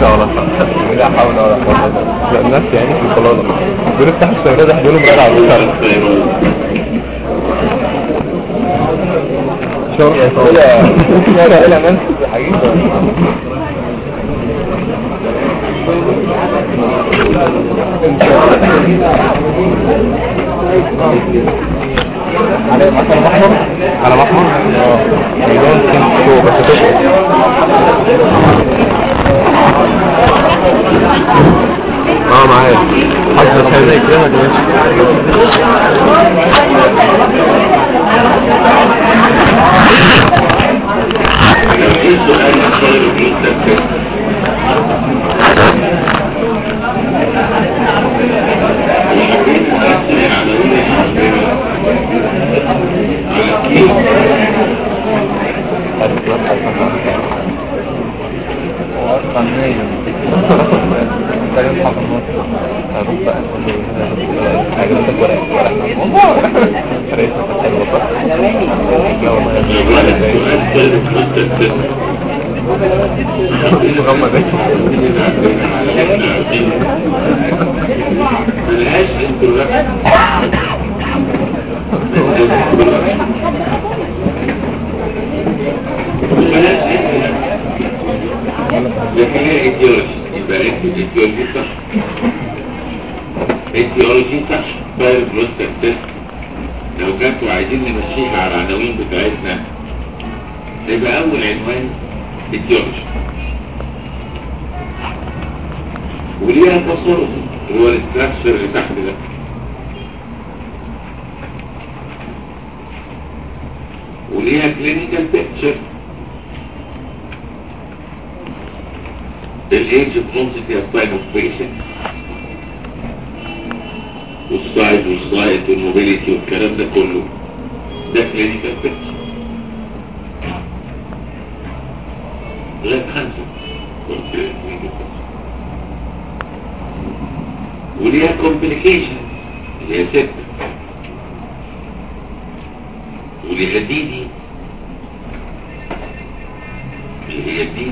لا ولا لا حول ولا قوة الا بالله الناس يعني في القلالة دول افتحوا السيارات يحضروا مراجعة على الشرق شرط يا لا لا منسي حقيقة على محمر على محمر اه مليون سنت شو بس تفرق اه معايا حاجة حلوة يكرمك ايه سؤال خير جدا ملهاش انتروجكشن ملهاش لكن هي ايديولوجي يبقى انت ايديولوجي صح ايديولوجي صح فاير بروستات تيست لو كنتوا عايزين نمشيها على العناوين بتاعتنا يبقى اول عنوان ايديولوجي وليها تصرف اللي هو الاستراكشر اللي تحت ده وليها كلينيكال بيكتشر الايدج برومسيتي اوف تايم اوف بيشنت والسايد والسايد والموبيليتي والكلام ده كله ده كلينيكال بيكتشر لغايه خمسه clinical picture. وليها كومبليكيشن اللي هي ستة وليها ديدي اللي هي الديدي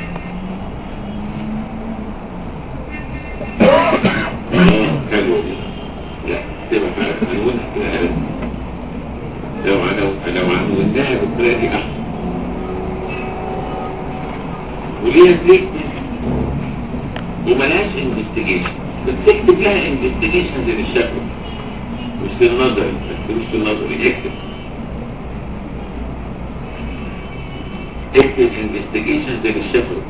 اه حلو دي لا تبقى فعلا عنوانها كده أقل. لو عنو لو عنوناها بالطريقة دي أحسن وليها تريتمنت وملهاش انفستيجيشن بتكتب لها انفستيجيشنز للشكوى مش للنظري مش للنظري اكتب اكتب انفستيجيشنز للشكوى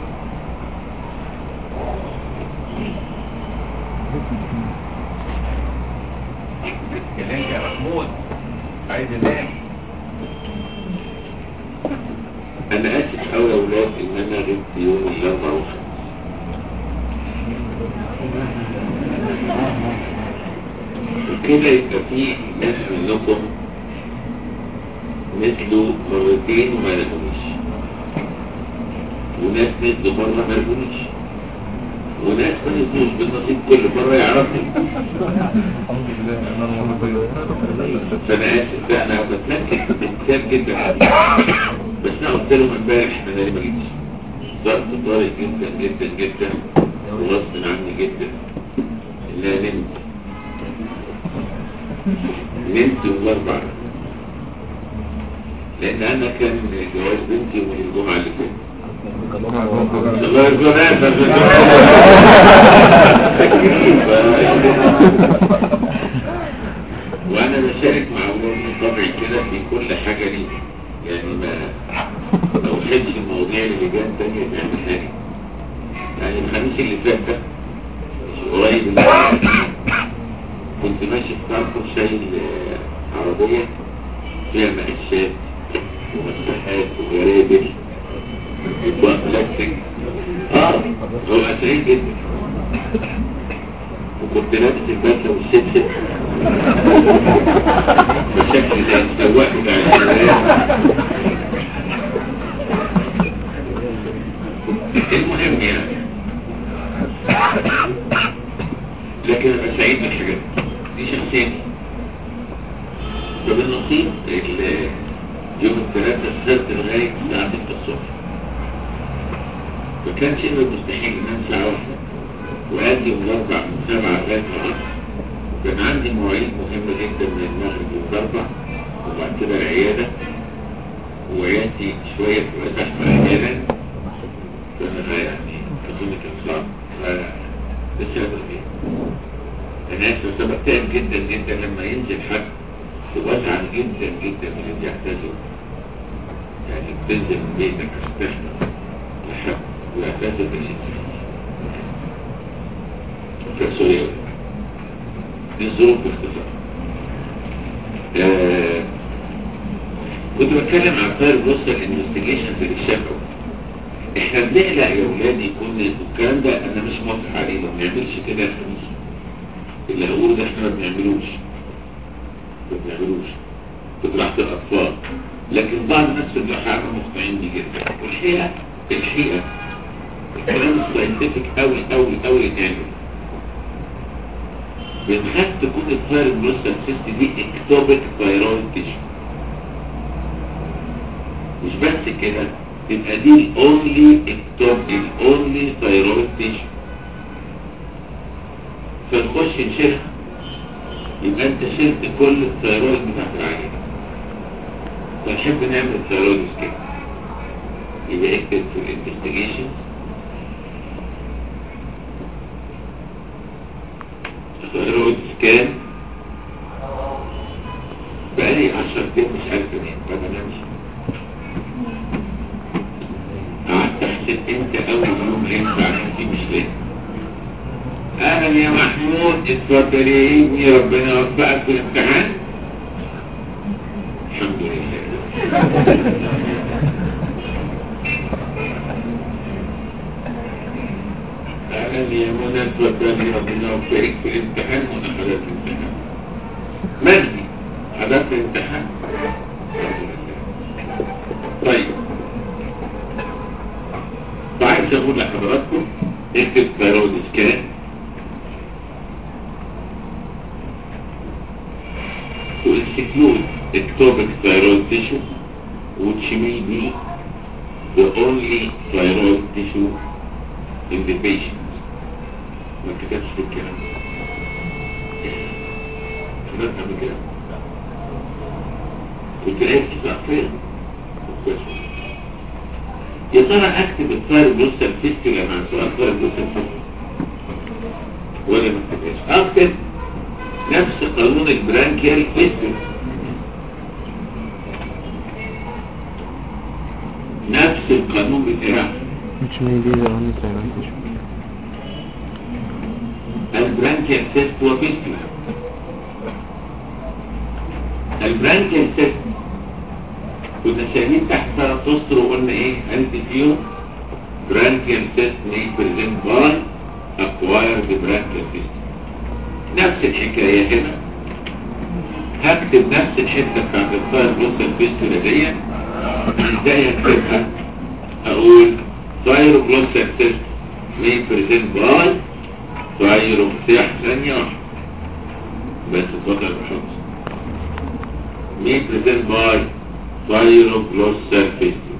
كلامك يا محمود عايز انام انا اسف قوي يا اولاد ان انا غبت يوم الاربعاء والخميس وكده يبقى في ناس منكم نزلوا مرتين وما لقونيش وناس نزلوا مرة ما لقونيش وناس ما نزلوش بالنصيب كل مرة يعرفني الحمد لله انا المرة فانا اسف بقى انا بتنكد بكتاب جدا بس انا قلت لهم امبارح انا ليه ما جيتش ظرف طارئ جدا جدا جدا وغصب عني جدا ان انا نمت نمت الاربع لان انا كان جواز بنتي يوم الجمعه اللي فاتت الله يرزقنا وانا بشارك مع اولادي طبعي كده في كل حاجه لي يعني ما ما اوحدش المواضيع اللي جايه تانية تعمل حاجه يعني الخميس اللي فات ده مش قريب اللي فات، كنت ماشي في كارفور شايل آه، عربيه فيها مقشات ومساحات وجرابل اطباق بلاستيك اه هو سعيد جدا وكنت لابس البدله والشبشب بشكل زي السواق بتاع الجمهورية المهم يعني لكن انا سعيد بالحاجات دي شخصيتي فبالنصيب ال- يوم الثلاثاء سهرت لغاية الساعة 6 الصبح فكان شبه مستحيل انام ساعة واحدة وادي من الاربع من سبعة لغاية العصر كان عندي مواعيد مهمة جدا من المغرب والاربع وبعد كده العيادة وعيادتي شوية بتبقى زحمة احيانا فانا يعني اظن كان صعب ف- بس انا فيه انا اسف بس أنا بتعب جدا جدا لما ينزل حد وبزعل جدا جدا من اللي بيعتذر يعني بتنزل من بيتك عشان تحمل لحد ويعتذر بشدة كسوريا دي الظروف باختصار آه، كنت بتكلم عن فاير بروسر انفستيجيشن في الشفوي احنا بنقلق يا ولادي يكون الكلام ده انا مش موافق عليه ما بنعملش كده يا خميس اللي هقوله ده احنا ما بنعملوش ما بنعملوش في جراحة الاطفال لكن بعض الناس في الجراحة مقتنعين بيه جدا والحقيقة الحقيقة الكلام الساينتفك قوي قوي قوي نعمل بنخاف تكون الفاير بروستات سيست دي اكتوبك ثايرويد تيشو مش بس كده تبقى دي الاونلي اكتوب الاونلي ثايرويد تيشو فنخش نشيلها يبقى انت شلت كل الثايرويد بتاعت العيان فنحب نعمل ثايرويد سكان يبقى اكتب في الانفستيجيشن ثايرويد سكان بقالي 10 ايام مش عارف انام ما بنامش قعدت احسب انت اول يوم هينفع نفسي مش ليه اهلا يا محمود اتفضل يا ابني ربنا يوفقك في الامتحان الحمد لله اهلا يا منى اتفضل يا ربنا يوفقك في الامتحان وانا حضرت الامتحان مجدي حضرت الامتحان الحمد لله طيب فعايز اقول لحضراتكم اكتب ثايرويد سكان to exclude ectopic thyroid tissue which may be the only thyroid tissue in the patient ما كتبش في الكلام حضرتك قبل كده كنت قايل تسمع فين كويس يا ترى اكتب الثاير بلوستر فيستولا مع سؤال الثاير بلوستر فيستولا ولا ما اكتبهاش اكتب نفس قانون البرانكيال فيستولا نفس القانون بتاعه which may be the only thyroid tissue. البرانكيال سيست وفيستولا البرانكيال سيست كنا شايلين تحت ثلاث اسطر وقلنا ايه انت فيهم برانكيال سيست may present by acquired برانكيال سيست نفس الحكاية هنا هكتب نفس الحتة بتاعت الفاير بلوسر فيستولا دي ازاي هكتبها اقول فاير بلوسر سيست may present by فاير مفتاح ثانية واحدة. بس اتفضل يا باشمهندس may present by Thyroglossal fistula.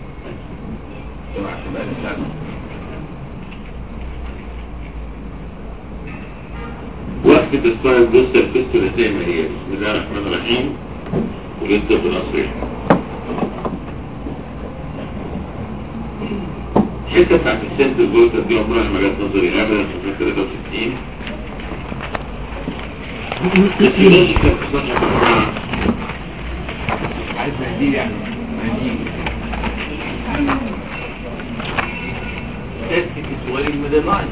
وقفة الثايروجلوسال فيستولا زي ما هي بسم الله الرحمن الرحيم ولسه في الأصريح الحتة بتاعت السنت الجلوتر دي عمرها ما جت نظري أبدا في 63 الفيولوجيكال صنع عايز منديل يعني منديل تسكت السؤال الميدل لاين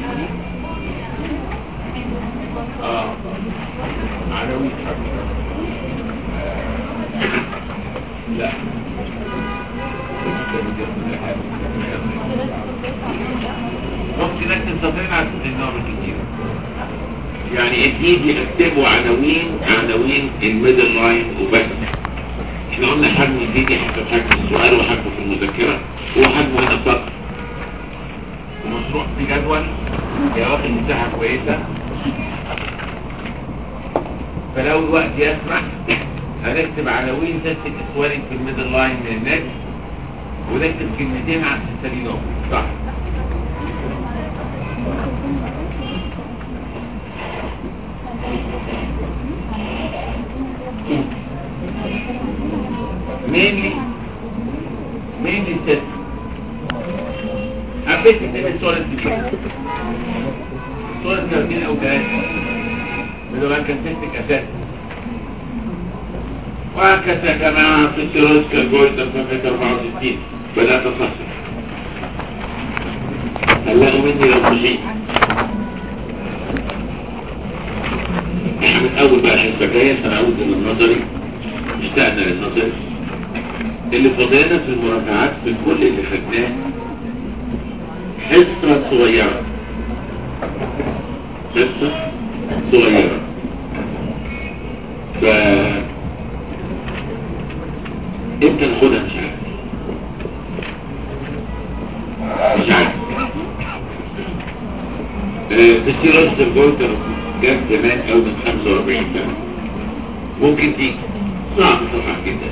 اه عناوين لا ممكن اكتب سطرين على النظام كتير يعني اكيد اكتبوا عناوين عناوين الميدل لاين وبس احنا قلنا حجم الفيديو حسب حجم السؤال وحجمه في المذكرة وحجمه هنا سطر ومشروع في جدول يا واخد مساحة كويسة فلو الوقت يسمح هنكتب عناوين تسك سوالك في الميدل لاين من النت ونكتب كلمتين على السيستالينوم صح حبيت تعمل سوليد كتير سوليد كتير او ثلاثة بدو كان سيستك اساسا وهكذا يا جماعة في السيروسكا جولد صفحة 64 بدأت أفصل هلقوا مني لو مشيت احنا من اول بقى الحصه الجايه سنعود الى النظري اشتقنا للنظري اللي فضلنا في المراجعات في كل اللي خدناه حصه صغيره حصه صغيره ف امتى ناخدها مش عارف مش عارف آه، في السيرة الجولتر جاب زمان او من 45 سنة ممكن تيجي صعب طبعا جدا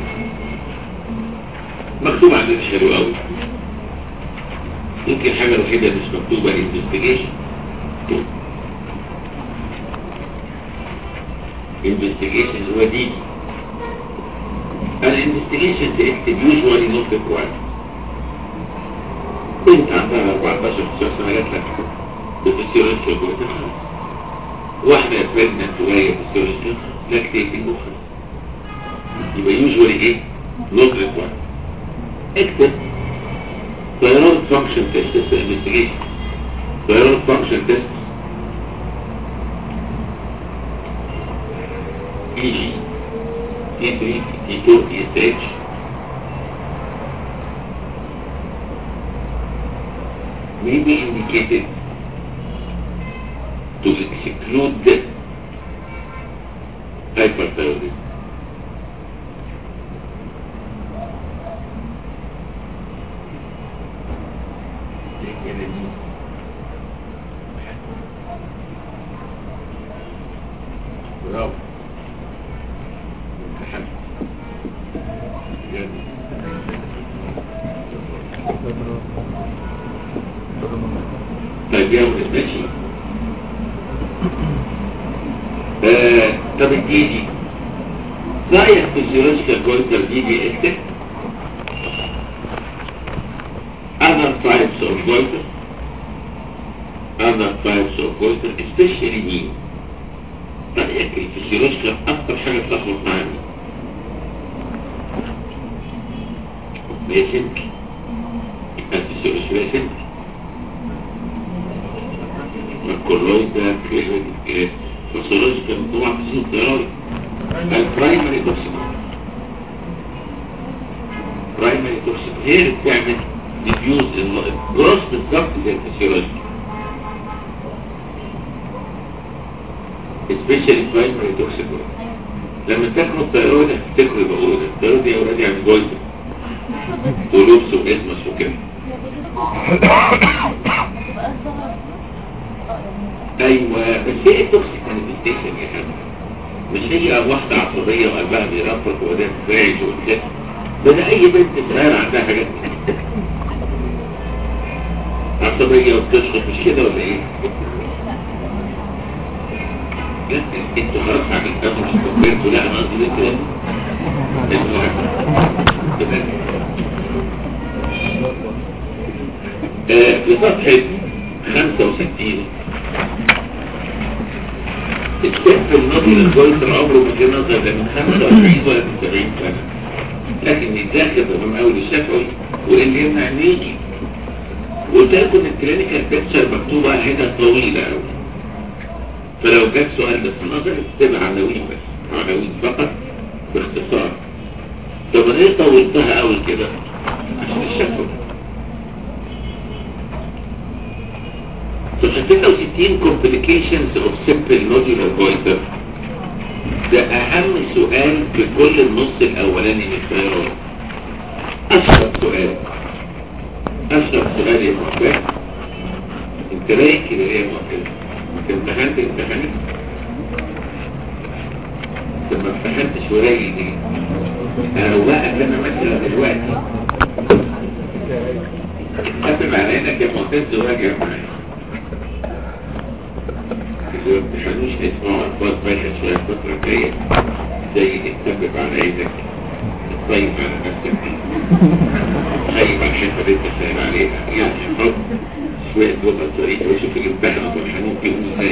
مكتوب عندنا حلو قوي يمكن الحاجة الوحيدة اللي مش مكتوبة investigation investigation هو دي الانفستيجيشن تكتب usually not required بنت عندها 14 15 سنة جات لك بفسيولوجيا الجلوكوز خلاص واحدة بريجننت وهي فسيولوجيا لاكتيتنج وخلاص يبقى يوجوالي ايه؟ نوت ريكوايرد اكتب ثيرويد فانكشن تيست في الانفستيجيشن ثيرويد فانكشن تيست اي جي تي 3 تي 2 تي اس اتش may be indicated to exclude hyperthyroidism. برافو امتحنت. بجد. طيب يا ولد ماشي آه، طب الديدي رأيك في السيولوجيكال جويتر ديدي اكتب other types of goiter other types of goiter especially مين رأيك في السيولوجيكال أكتر حاجة تلخبط معايا هي سمك السيولوجيكال سمك الكولويد ده كلينيك فسيولوجيكال طبعا في الضراري البرايمري توكسيك برايمري توكسيك هي اللي بتعمل ديفيوز الجروس بالظبط زي الفسيولوجيكال سبيشالي برايمري توكسيك لما تاكلوا الثيرويد هتفتكروا يبقى ايه الثيرويد دي اوريدي يعني جويزر ولوبس واسمس وكده ايوه بس هي التوكسيك مانيفستيشن يا حبيبي مش هي واحدة عصبية وقلبها بيرفرق وده فاعل وكده ده ده اي بنت صغيرة عندها حاجات دي. عصبية وبتشخص مش كده ولا ايه؟ لا انتوا خلاص عملتوا مش كبرتوا لا انا قصدي كده آه، في صفحة 65 السقف النظري للجويتر عمره ما كان نظر لا من 25 ولا من 70 سنة لكن يتذاكر من اول الشفوي واللي يمنع ان يجي وقلت لكم ان الكلينيكال بيكتشر مكتوبة هنا طويلة قوي فلو جت سؤال بس النظر تبقى عناوين بس عناوين فقط باختصار طب انا ليه طولتها قوي كده عشان الشفوي صفحة 66 complications of simple nodular goiter ده أهم سؤال في كل النص الأولاني من الخيارات أشهر سؤال أشهر سؤال يا معتاد أنت رايك كده ليه يا معتاد؟ أنت امتحنت امتحنت؟ أنت ما امتحنتش ورايك ليه؟ أنا لو بقى أنا مثلا دلوقتي اتفق على إنك يا معتاد تراجع معايا إذا ما امتحنوش اسمعوا ألفاظ بايخة شوية الفترة الجاية زي تكتب على عينك طيب على نفسك خايف على الحته اللي انت سائل عليها يعني حط شويه جمل طريقه وشوف الامتحان فرحانين فيهم ازاي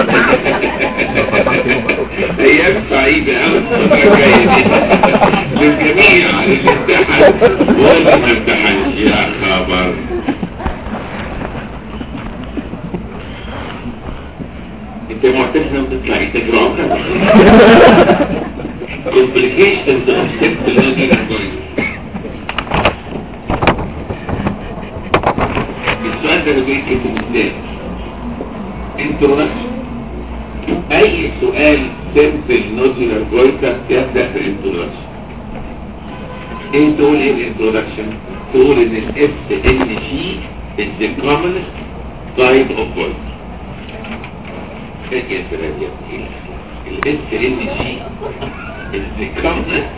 ايام سعيده قوي الفتره الجايه دي للجميع اللي امتحن واللي ما امتحنش يا خبر انت معترف لما تطلع تجري عمرك complications of simple learning algorithm السؤال ده بيجي كده ازاي introduction اي سؤال simple nodular goiter يبدأ بالintroduction ايه تقول ايه الانترودكشن تقول ان الاس ان جي is the commonest type of goiter ايه يا سلام يا ابني الاس ان جي is the commonest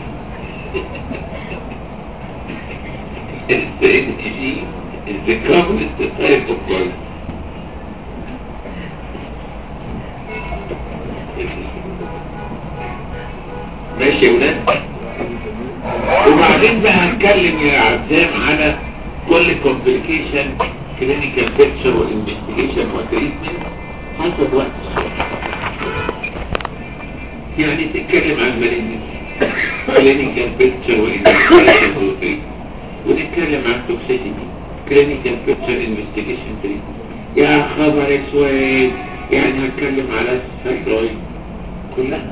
الاس ان جي is the commonest type of goiter ماشي يا ولاد وبعدين بقى هنتكلم يا عزام على كل كومبليكيشن كلينيكال بيكتشر وانفستيجيشن وتريتمنت حسب وقت الشغل يعني تتكلم عن مالينيس كلينيكال بيكتشر وانفستيجيشن وتريتمنت ونتكلم عن توكسيسيتي كلينيكال بيكتشر انفستيجيشن تريتمنت يا خبر اسود يعني هتكلم على الثايرويد كلها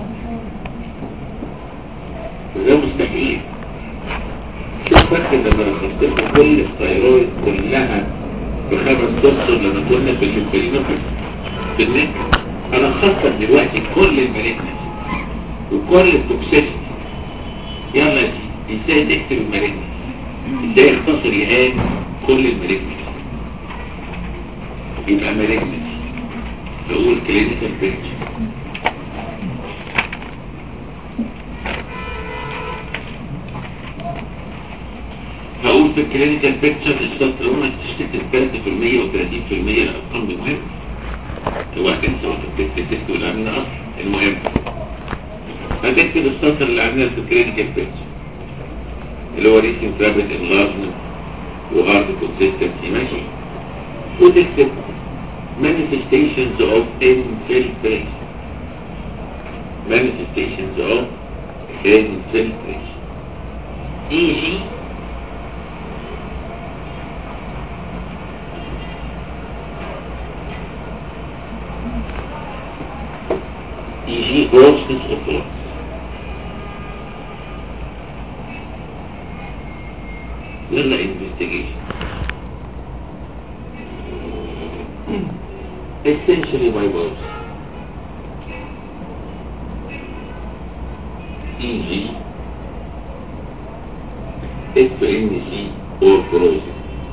وده مستحيل شوف فاكر لما لخصت لكم كل الثيرويد كلها بخمس سطر لما كنا في الهيمبرينوفيس في النت انا خصت دلوقتي كل المالجنس وكل التوكسيستي يلا يا سيدي ازاي تكتب المالجنس ازاي يختصر يهان كل المالجنس يبقى مالجنس نقول كلينيكال بيكتشر هقول في الكلينيكال بيكتشر السلطرونة تشتكي 3% و30% الارقام دي مهمة هو هتنسى وتكتب تكتب اللي عاملنا اصلا المهم هتكتب السطر اللي عاملنا في الكلينيكال بيكتشر اللي هو ريسين ترابت انلارجمنت وهارد كونسيستنسي ماشي وتكتب manifestations of infiltration manifestations of infiltration EG EG grossness of loss يلا investigation essentially by words EG FNC or corrosion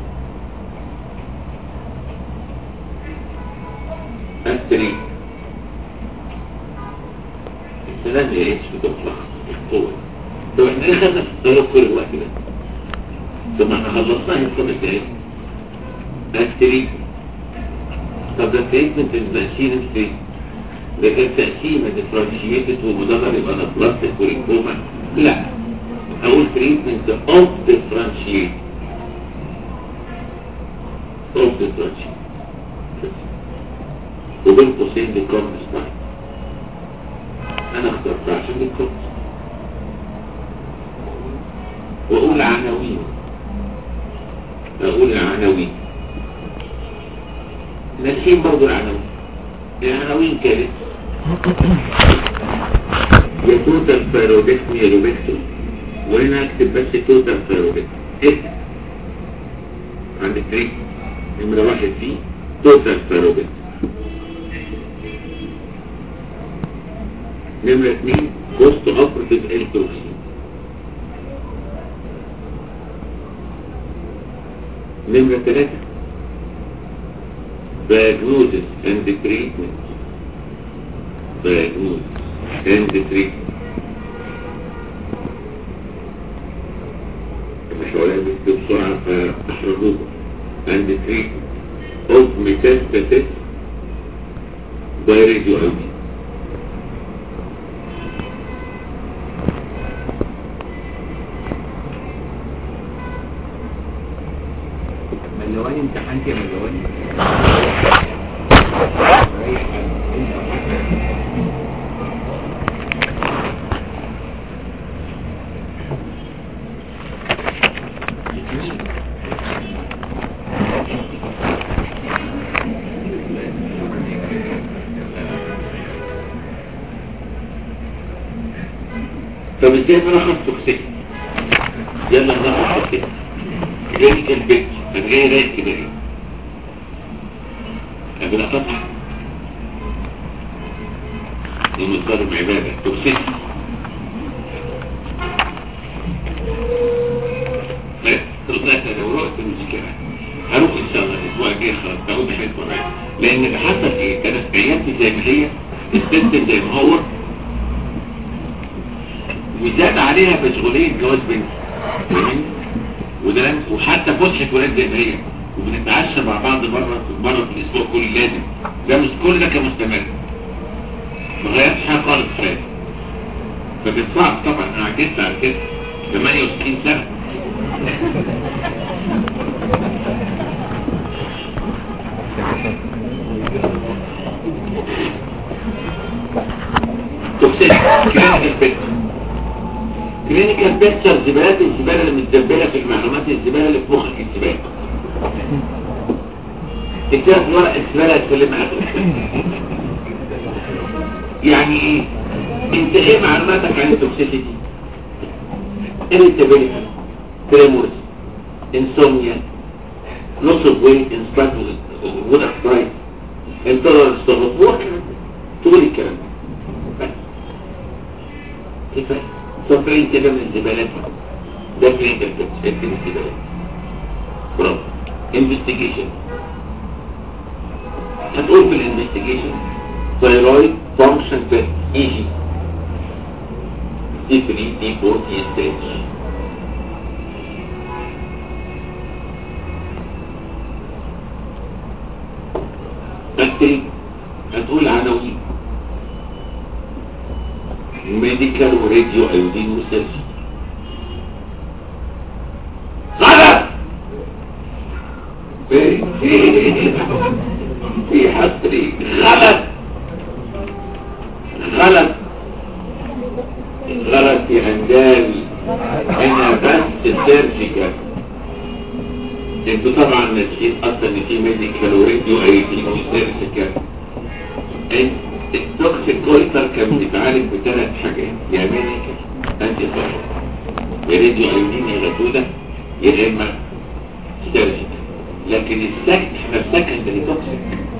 التريد السلام يا ريتش بتطلع القوة طب احنا ليه خدنا في الطيارة كل الوقت ده طب ما احنا خلصناها في خمس دقايق التريد طب ده التريتمنت الماشين ازاي ده كان تقسيمة ديفرنشيتد ومدرب يبقى انا بلاستيك وريكوما لا اقول تريتمنت اوف ديفرنشيت اوف ديفرنشيت وبين قوسين دي كورنستاين انا اخترتها عشان دي كورنستاين واقول عناوين اقول العناوين ناسين برضو العناوين العناوين كانت يا توتال ثايرويدكتومي يا لوبكتومي وهنا اكتب بس توتال ثايرويدكتومي اكتب عند التريك نمرة واحد فيه توتال ثايرويدكتومي نمرة اتنين كوست اوبرتيف الكتروكسين نمرة ثلاثة diagnosis and treatment diagnosis and treatment مش هقولها بس بسرعة فاحرجوكم and treatment of metastasis by radioactive امتحنت يا مجواني طب ازاي نلخص توكسيك يلا نلخص توكسيك كلينيكال بيت انا جاي رايق كده ليه قبل اقطع دي مصدر عباده توكسيك لا طلعت لو رحت المشكله هروح ان شاء الله الاسبوع الجاي خلاص تعود حيث ورايا لان اللي حصل ايه انا في عيادتي زي ما هي السيستم زي ما هو وزاد عليها مشغولين جواز بنت فاهمين؟ وده وحتى فسحة ولاد زي ما هي وبنتعشى مع بعض مرة مرة في الأسبوع كل لازم ده مش كل ده كان مستمر ما غيرتش حاجة خالص في حياتي فكان صعب طبعا أنا عجزت على كده 68 سنة توكسيك كلينيكال بيكتشر كلينيكال بيكتشر زبالات الزبالة اللي متدبلة في المعلومات الزبالة اللي في مخك الزبالة تكتب في ورق الزبالة هتكلم معاك يعني ايه انت ايه معلوماتك عن التوكسيسيتي irritability tremors insomnia loss of weight in spite of good exercise intolerance to hot water تقول الكلام ده بس كيف صفرين كده من الزبالات ده كلينيكال بيكتشر من الزبالات برافو انفستيجيشن هتقول في الانفستيجيشن ثايرويد فانكشن تيست اي جي دي 3 دي 4 دي ستيج هتكتب هتقول عناوين ميديكال وراديو ايودين وسيرجي غلط في حصري غلط غلط غلط يا هندال انا بس سيرجيكال انتوا طبعا ناسيين اصلا ان في ميديكال وراديو ايودين وسيرجيكال التوكسيك كولتر كان بيتعالج بثلاث حاجات يا ميديكال انتي صحي يا راديو ايودين يا غدودة يا اما سيرجيكال لكن السكن احنا في سكندري توكسيك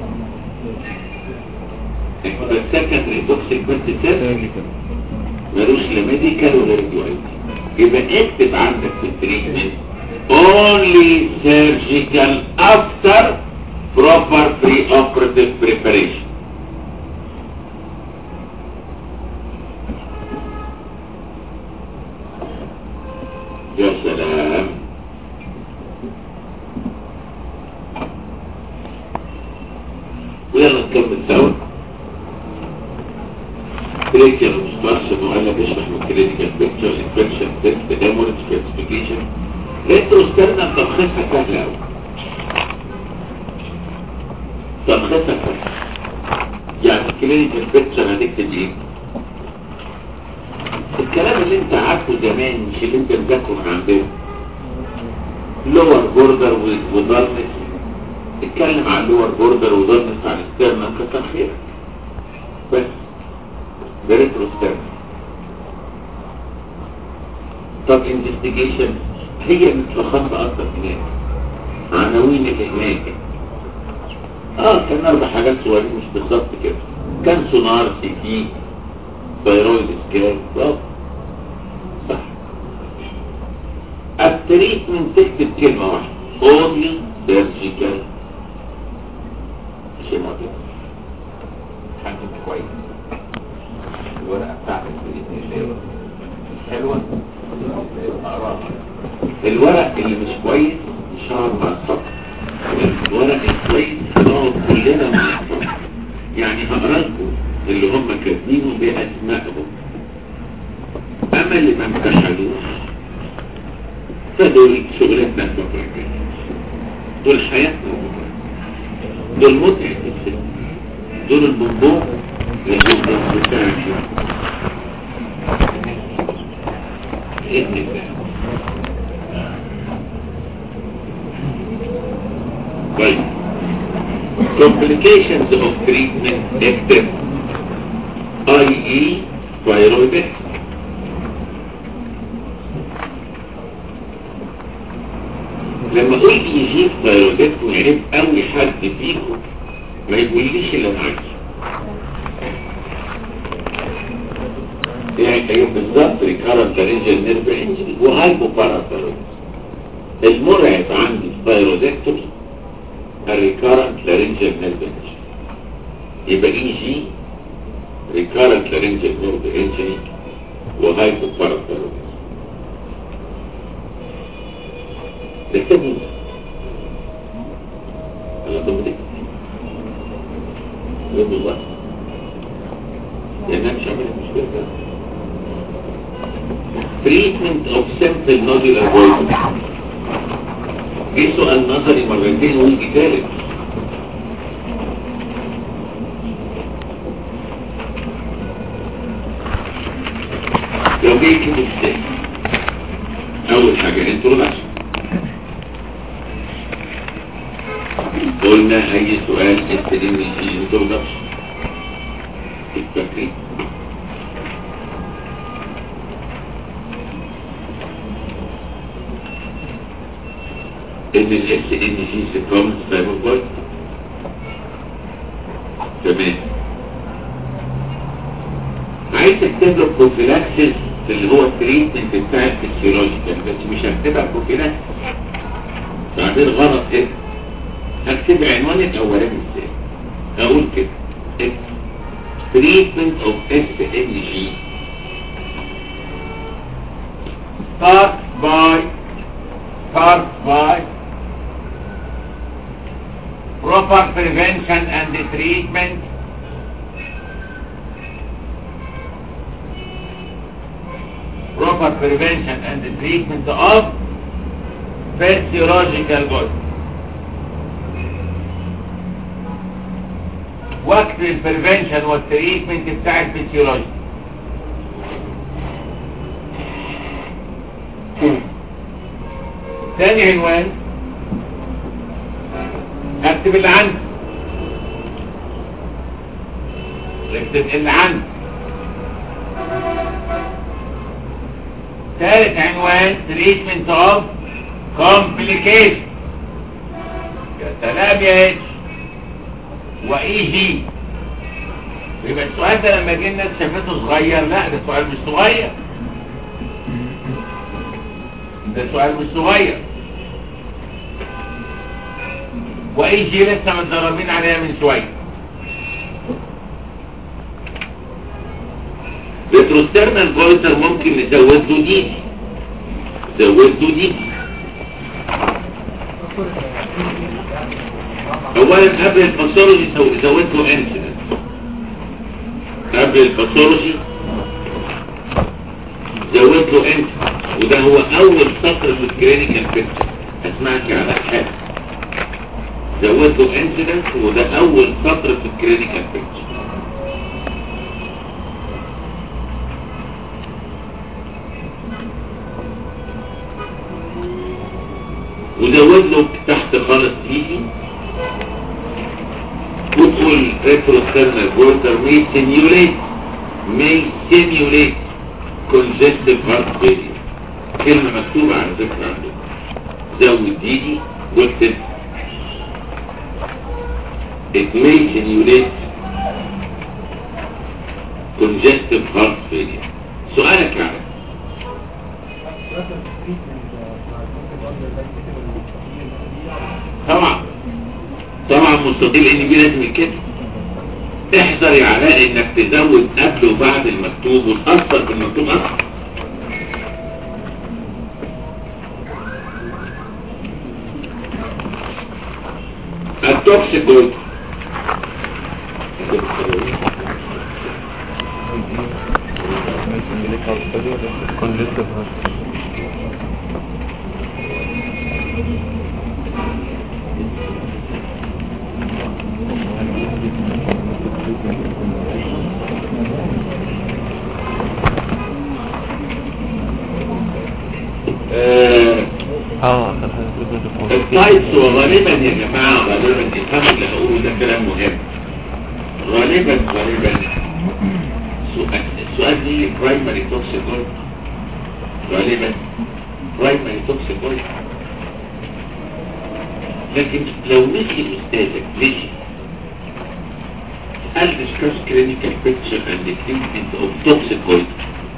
احنا في سكندري توكسيك بس سيرجيكال ملوش لا ميديكال ولا راديو ايودين يبقى اكتب عندك في التريتمنت only surgical after proper pre-operative preparation يا سلام ويلا نكمل سوا كلينيكال مستشفى مؤلف يشرح من كلينيكال بيكتشر انفكشن تيست ديمورج كلاسيفيكيشن ريتروسترنا تلخيصها سهله قوي تلخيصها سهله يعني كلينيكال بيكتشر هتكتب ايه الكلام اللي انت عارفه زمان مش اللي انت مذاكره من عندنا لور بوردر ودارنس اتكلم عن لور بوردر ودارنس عن ستيرنا كتر خيرك بس ده ريترو ستيرنا طب انفستيجيشن هي متلخصة اكتر هناك عناوين اللي هناك اه كان اربع حاجات صغيرين مش بالظبط كده كان سونار سي تي ثايرويد سكان بالظبط صح التريتمنت تكتب كلمة واحدة اونلي سيرجيكال شيء معتبر حاجة كويس الورقة بتاعتك بإذن الله مش حلوة أقراها الورق اللي مش كويس مش هقعد مع الصف الورق الكويس هنقعد كلنا مع الصف يعني هقرا لكم اللي هم كاتبينه باسمائهم اما اللي ما امتحنوش فدول شغلتنا الفتره الجايه دول حياتنا دول متعة الست دول البنبون البنبون بتاعك بإذن الله طيب complications of treatment active i.e. thyroidectomy لما اقول يجيب ثيرويدكتومي عيب قوي حد فيكم ما يقوليش اللي انا عايزه يعني ايوه بالظبط ريكارنت رينجل نيرف انجري وهايبو باراثيرويد المرعب عندي في ثيرويدكتومي الريكارنت لارنجل نيرف انجري يبقى اي جي ريكارنت لارنجل نيرف انجري وهايبو باراثيرويد ده كتاب مين؟ على ضمن ده يد الله لأنها مش عاملة مشكلة ده treatment of simple nodular voice جه سؤال نظري مرتين ويجي تالت لو جه كده ازاي اول حاجة انترودكشن قلنا اي سؤال استلم فيه انترودكشن التكريم ان الاس ان سي سيكومنت فاهم كويس تمام عايز اكتب له بروفيلاكسيس اللي هو التريتمنت بتاع الفسيولوجيكال بس مش هكتبها بروفيلاكسيس بعدين غلط كده هكتب عنوان الاولاني ازاي اقول كده treatment of SNG start by start by proper prevention and treatment proper prevention and treatment of physiological goods وقت البريفنشن والتريتمنت بتاع الفسيولوجي تاني عنوان اكتب اللي عندي اكتب اللي عندي ثالث عنوان تريتمنت اوف كومبليكيشن يا سلام يا اتش واي جي يبقى السؤال ده لما جه الناس شافته صغير لا ده سؤال مش صغير ده سؤال مش صغير واي جي لسه متدربين عليها من شويه ريتروسترنال جويتر ممكن نزود له دي نزود له دي اولا قبل الباثولوجي زود له انسيدنت قبل الباثولوجي زود له انسيدنت وده هو اول سطر في الكلينيكال بيكتشر اسمعك على حاجه زود له انسيدنت وده اول سطر في الكلينيكال بيكتشر وزود له تحت خالص تيجي وتقول retrosternal goiter may stimulate may stimulate congestive heart failure كلمة مكتوبة على فكرة عندكم زود ديجي واكتب it may stimulate congestive heart failure سؤالك يعني طبعا طبعا مستطيل ان بي لازم كده احذر يا علاء انك تزود قبل وبعد المكتوب وتأثر بالمكتوب اكتر التوكسيك جولد تايبس وغالبا يا جماعة غالبا تفهموا اللي هقوله ده كلام مهم غالبا غالبا سؤال السؤال دي برايمري توكسيكويد غالبا برايمري توكسيكويد لكن لو نسي استاذك نسي هل discuss clinical picture and the treatment of toxicoid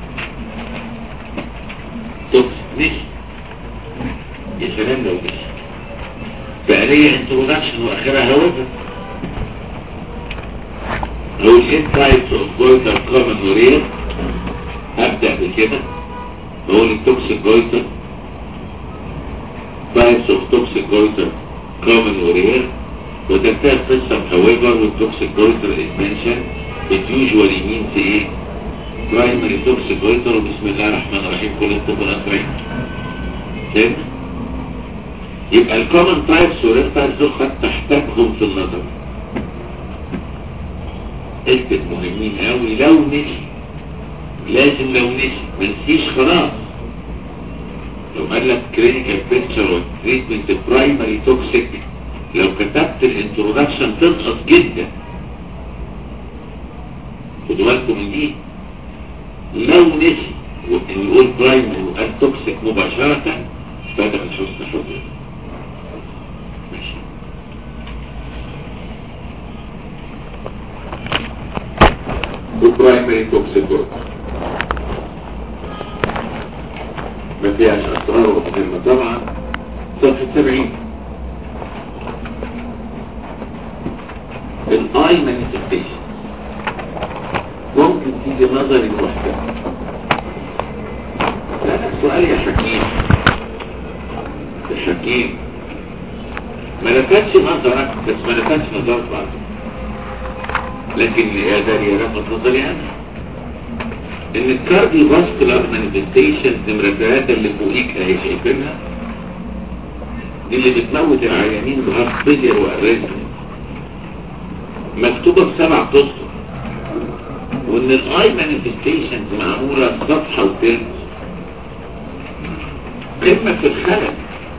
toxic نسي يا سلام لو نسي بقى ليا introduction واخرها هوبة لو ايه types of goiter common ورير هبدأ بكده بقول التوكسيك goiter types of toxic goiter common ورير وتنتهي القصة however والتوكسيك goiter is mentioned it usually means ايه primary toxic goiter وبسم الله الرحمن الرحيم كل الطب الأسرين فهمت؟ يبقى الكومن تايبس والرير تايبس دول خد تحتاجهم في النظر اثبت مهمين قوي لو نسي لازم لو نسي ما نسيش خلاص لو قال لك كلينيكال بيكتشر والتريتمنت برايمري توكسيك لو كتبت الانترودكشن تنقص جدا خدوا بالكم من دي لو نسي وان يقول برايمري وقال توكسيك مباشرة فهذا من حسن حظه ماشي وبرايمري توكسيك ما فيهاش اسرار ومهمة طبعا صفحة 70 الاي مانيفستيشن ممكن تيجي نظري لوحدها لا سؤال يا حكيم يا حكيم ما لفتش نظرك بس ما لفتش نظرك بعض لكن هذا هي لفت نظري انا ان الكارديو فاسكولار مانيفستيشنز نمرة ثلاثة اللي فوقيك اهي شايفينها دي اللي بتموت العيانين بهارت فيلير واريزم مكتوبة بسبع قصة وان الاي مانيفستيشنز معمولة صفحة وتلت قمة في الخلل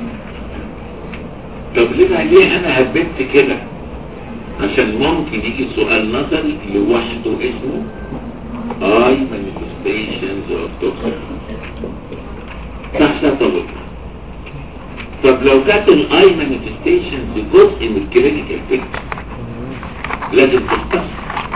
طب ليه ليه انا هبت كده عشان ممكن يجي سؤال نظري لوحده اسمه اي manifestations of toxic تحت طبق طب لو كانت الاي manifestations جزء من الكلينيكال بيكتشر لازم تختصر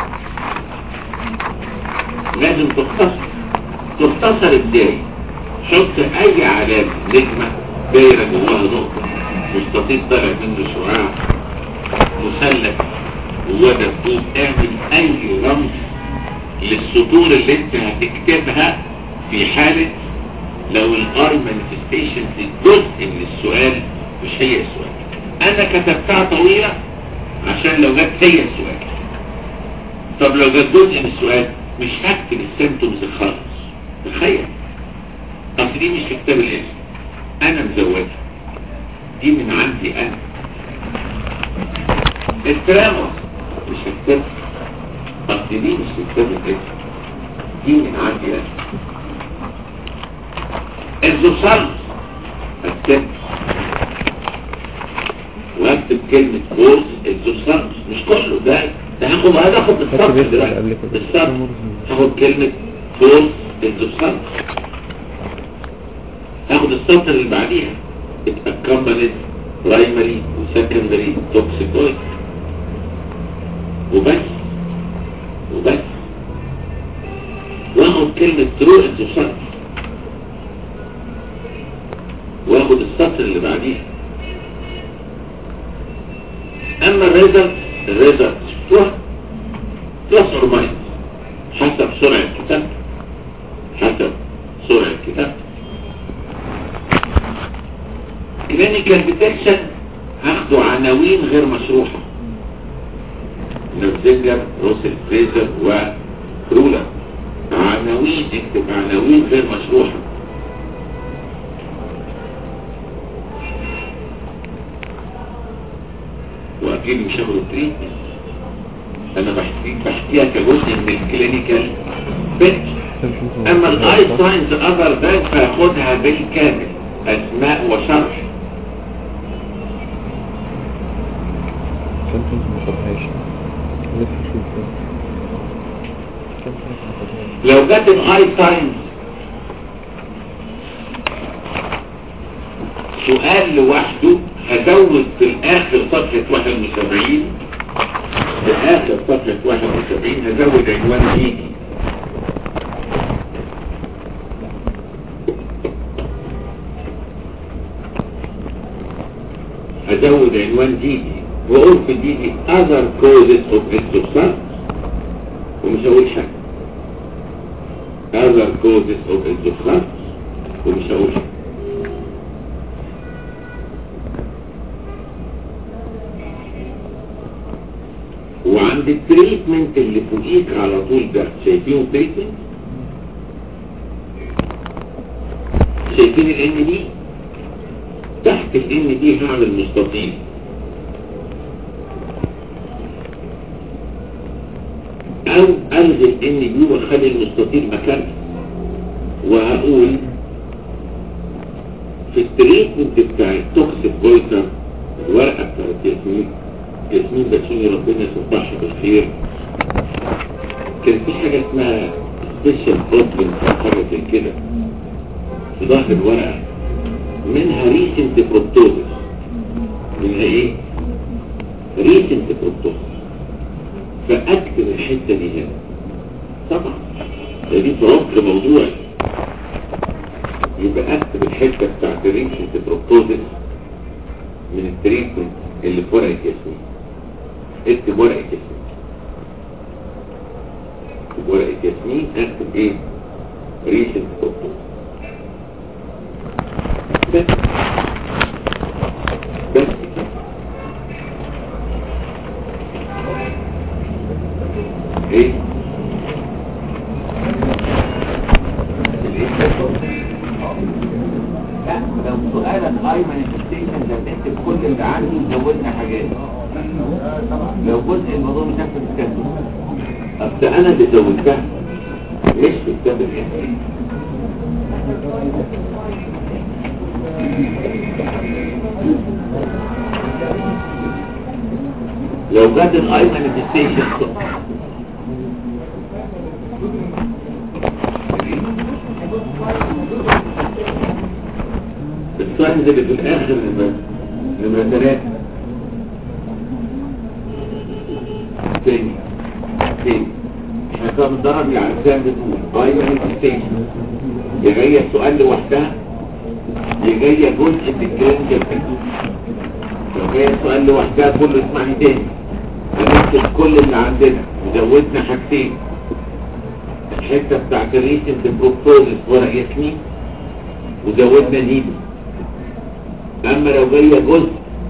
لازم تختصر تختصر ازاي حط اي علامة نجمة دايرة جواها نقطة مستطيل طالع منه شعاع مثلث جواه دبوب اعمل اي رمز للسطور اللي انت هتكتبها في حالة لو الار مانيفستيشن جزء من السؤال مش هي السؤال انا كتبتها طويلة عشان لو جت هي السؤال طب لو جت جزء من السؤال مش هكتب السيمتومز خالص تخيل اصل دي مش في كتاب الاسم انا مزودها دي من عندي انا الترامس مش هكتبها اصل دي مش في كتاب الاسم دي من عندي انا الزوسالس هكتبها واكتب كلمة بورز الزوسالس مش كله ده ده هاخد هذا هاخد السطر دلوقتي السطر هاخد كلمة بورز الزوسالس هاخد السطر اللي بعديها اتأكملت برايمري وسكندري توكسيكويد وبس وبس واخد كلمة ترو انتوسات واخد السطر اللي بعديها اما الريزلت الريزلت شفتوها بلس اور ماينس حسب سرعة كتابة حسب سرعة كتابة كلينيكال ديتكشن هاخده عناوين غير مشروحة نفزنجر روسل فريزر ورولر عناوين اكتب عناوين غير مشروحة واكيد مش هاخد التريتمنت انا بحكي بحكيها كجزء من الكلينيكال بيت اما الاي ساينز اذر ذات فاخدها بالكامل اسماء وشرح ما خدهاش لسه اشوف كم حاجة ما خدهاش لو جت الهاي ساينس سؤال لوحده هزود في الاخر صفحة 71 في اخر صفحة 71 هزود عنوان جديد هزود عنوان جديد واقول في جديد other causes of exoskeleton ومش هقول حاجة other causes of exoskeleton ومش هقول حاجة وعند التريتمنت اللي فوقيك على طول ده شايفينه تريتمنت شايفين الان دي تحت الان دي هعمل مستطيل او الغي الان دي واخلي المستطيل مكانه وهقول في التريتمنت بتاع التوكسيك بويتر الورقه بتاعت ياسمين ياسمين بتشوني ربنا يصبحها بالخير كان في حاجه اسمها سبيشال بروبلم حاجه زي كده في ظهر الورقه منها ريسنت بروبتوزس منها ايه؟ ريسنت بروبتوزس فاكتب الحته دي هنا طبعا ده دي فرق موضوعي يبقى اكتب الحته بتاعت الريسنت بروبتوزس من التريتمنت اللي في ورقه ياسمين اكتب ورقه ياسمين اكتب ورقه ياسمين اكتب ايه؟ ريسنت بروبتوزس بس بس كده. ايه لا لو سؤالك اي مانيفستيشن ده بنكتب كل اللي عندي وزودنا حاجات لو جزء الموضوع مش هكتب الكلام اصل انا اللي زودتها مش في كتاب الاسم لو جت الاي مانيفستيشن الساينز اللي في الاخر نمرة نمرة ثلاثة تاني تاني احنا كنا بندرب العرسان بتقول اي مانيفستيشن يا جاية السؤال لوحدها يا جاية جزء من الكلينيكال بيكتشر لو جاية السؤال لوحدها كله اسمعني تاني هنكتب كل اللي عندنا وزودنا حاجتين الحتة بتاعت الريسنت بروبوزس ورق ياسمين وزودنا دي اما لو جاية جزء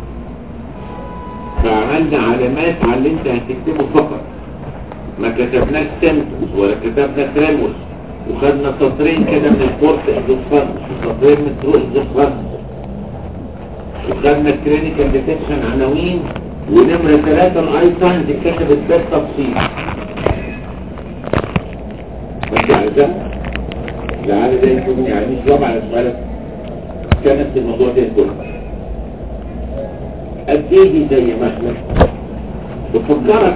فعملنا علامات على اللي انت هتكتبه فقط ما كتبناش سيمتومز ولا كتبنا تريموس وخدنا سطرين كده من الكورس اكزوفانس وسطرين من ترو اكزوفانس وخدنا الكلينيكال ديتكشن عناوين ونمرة ثلاثة الاي ساينز اتكتبت بالتفصيل مش على ده لعل ده يكون يعني مش جواب على سؤالك كانت الموضوع ده كله قد ايه دي زي ما احنا بفكرك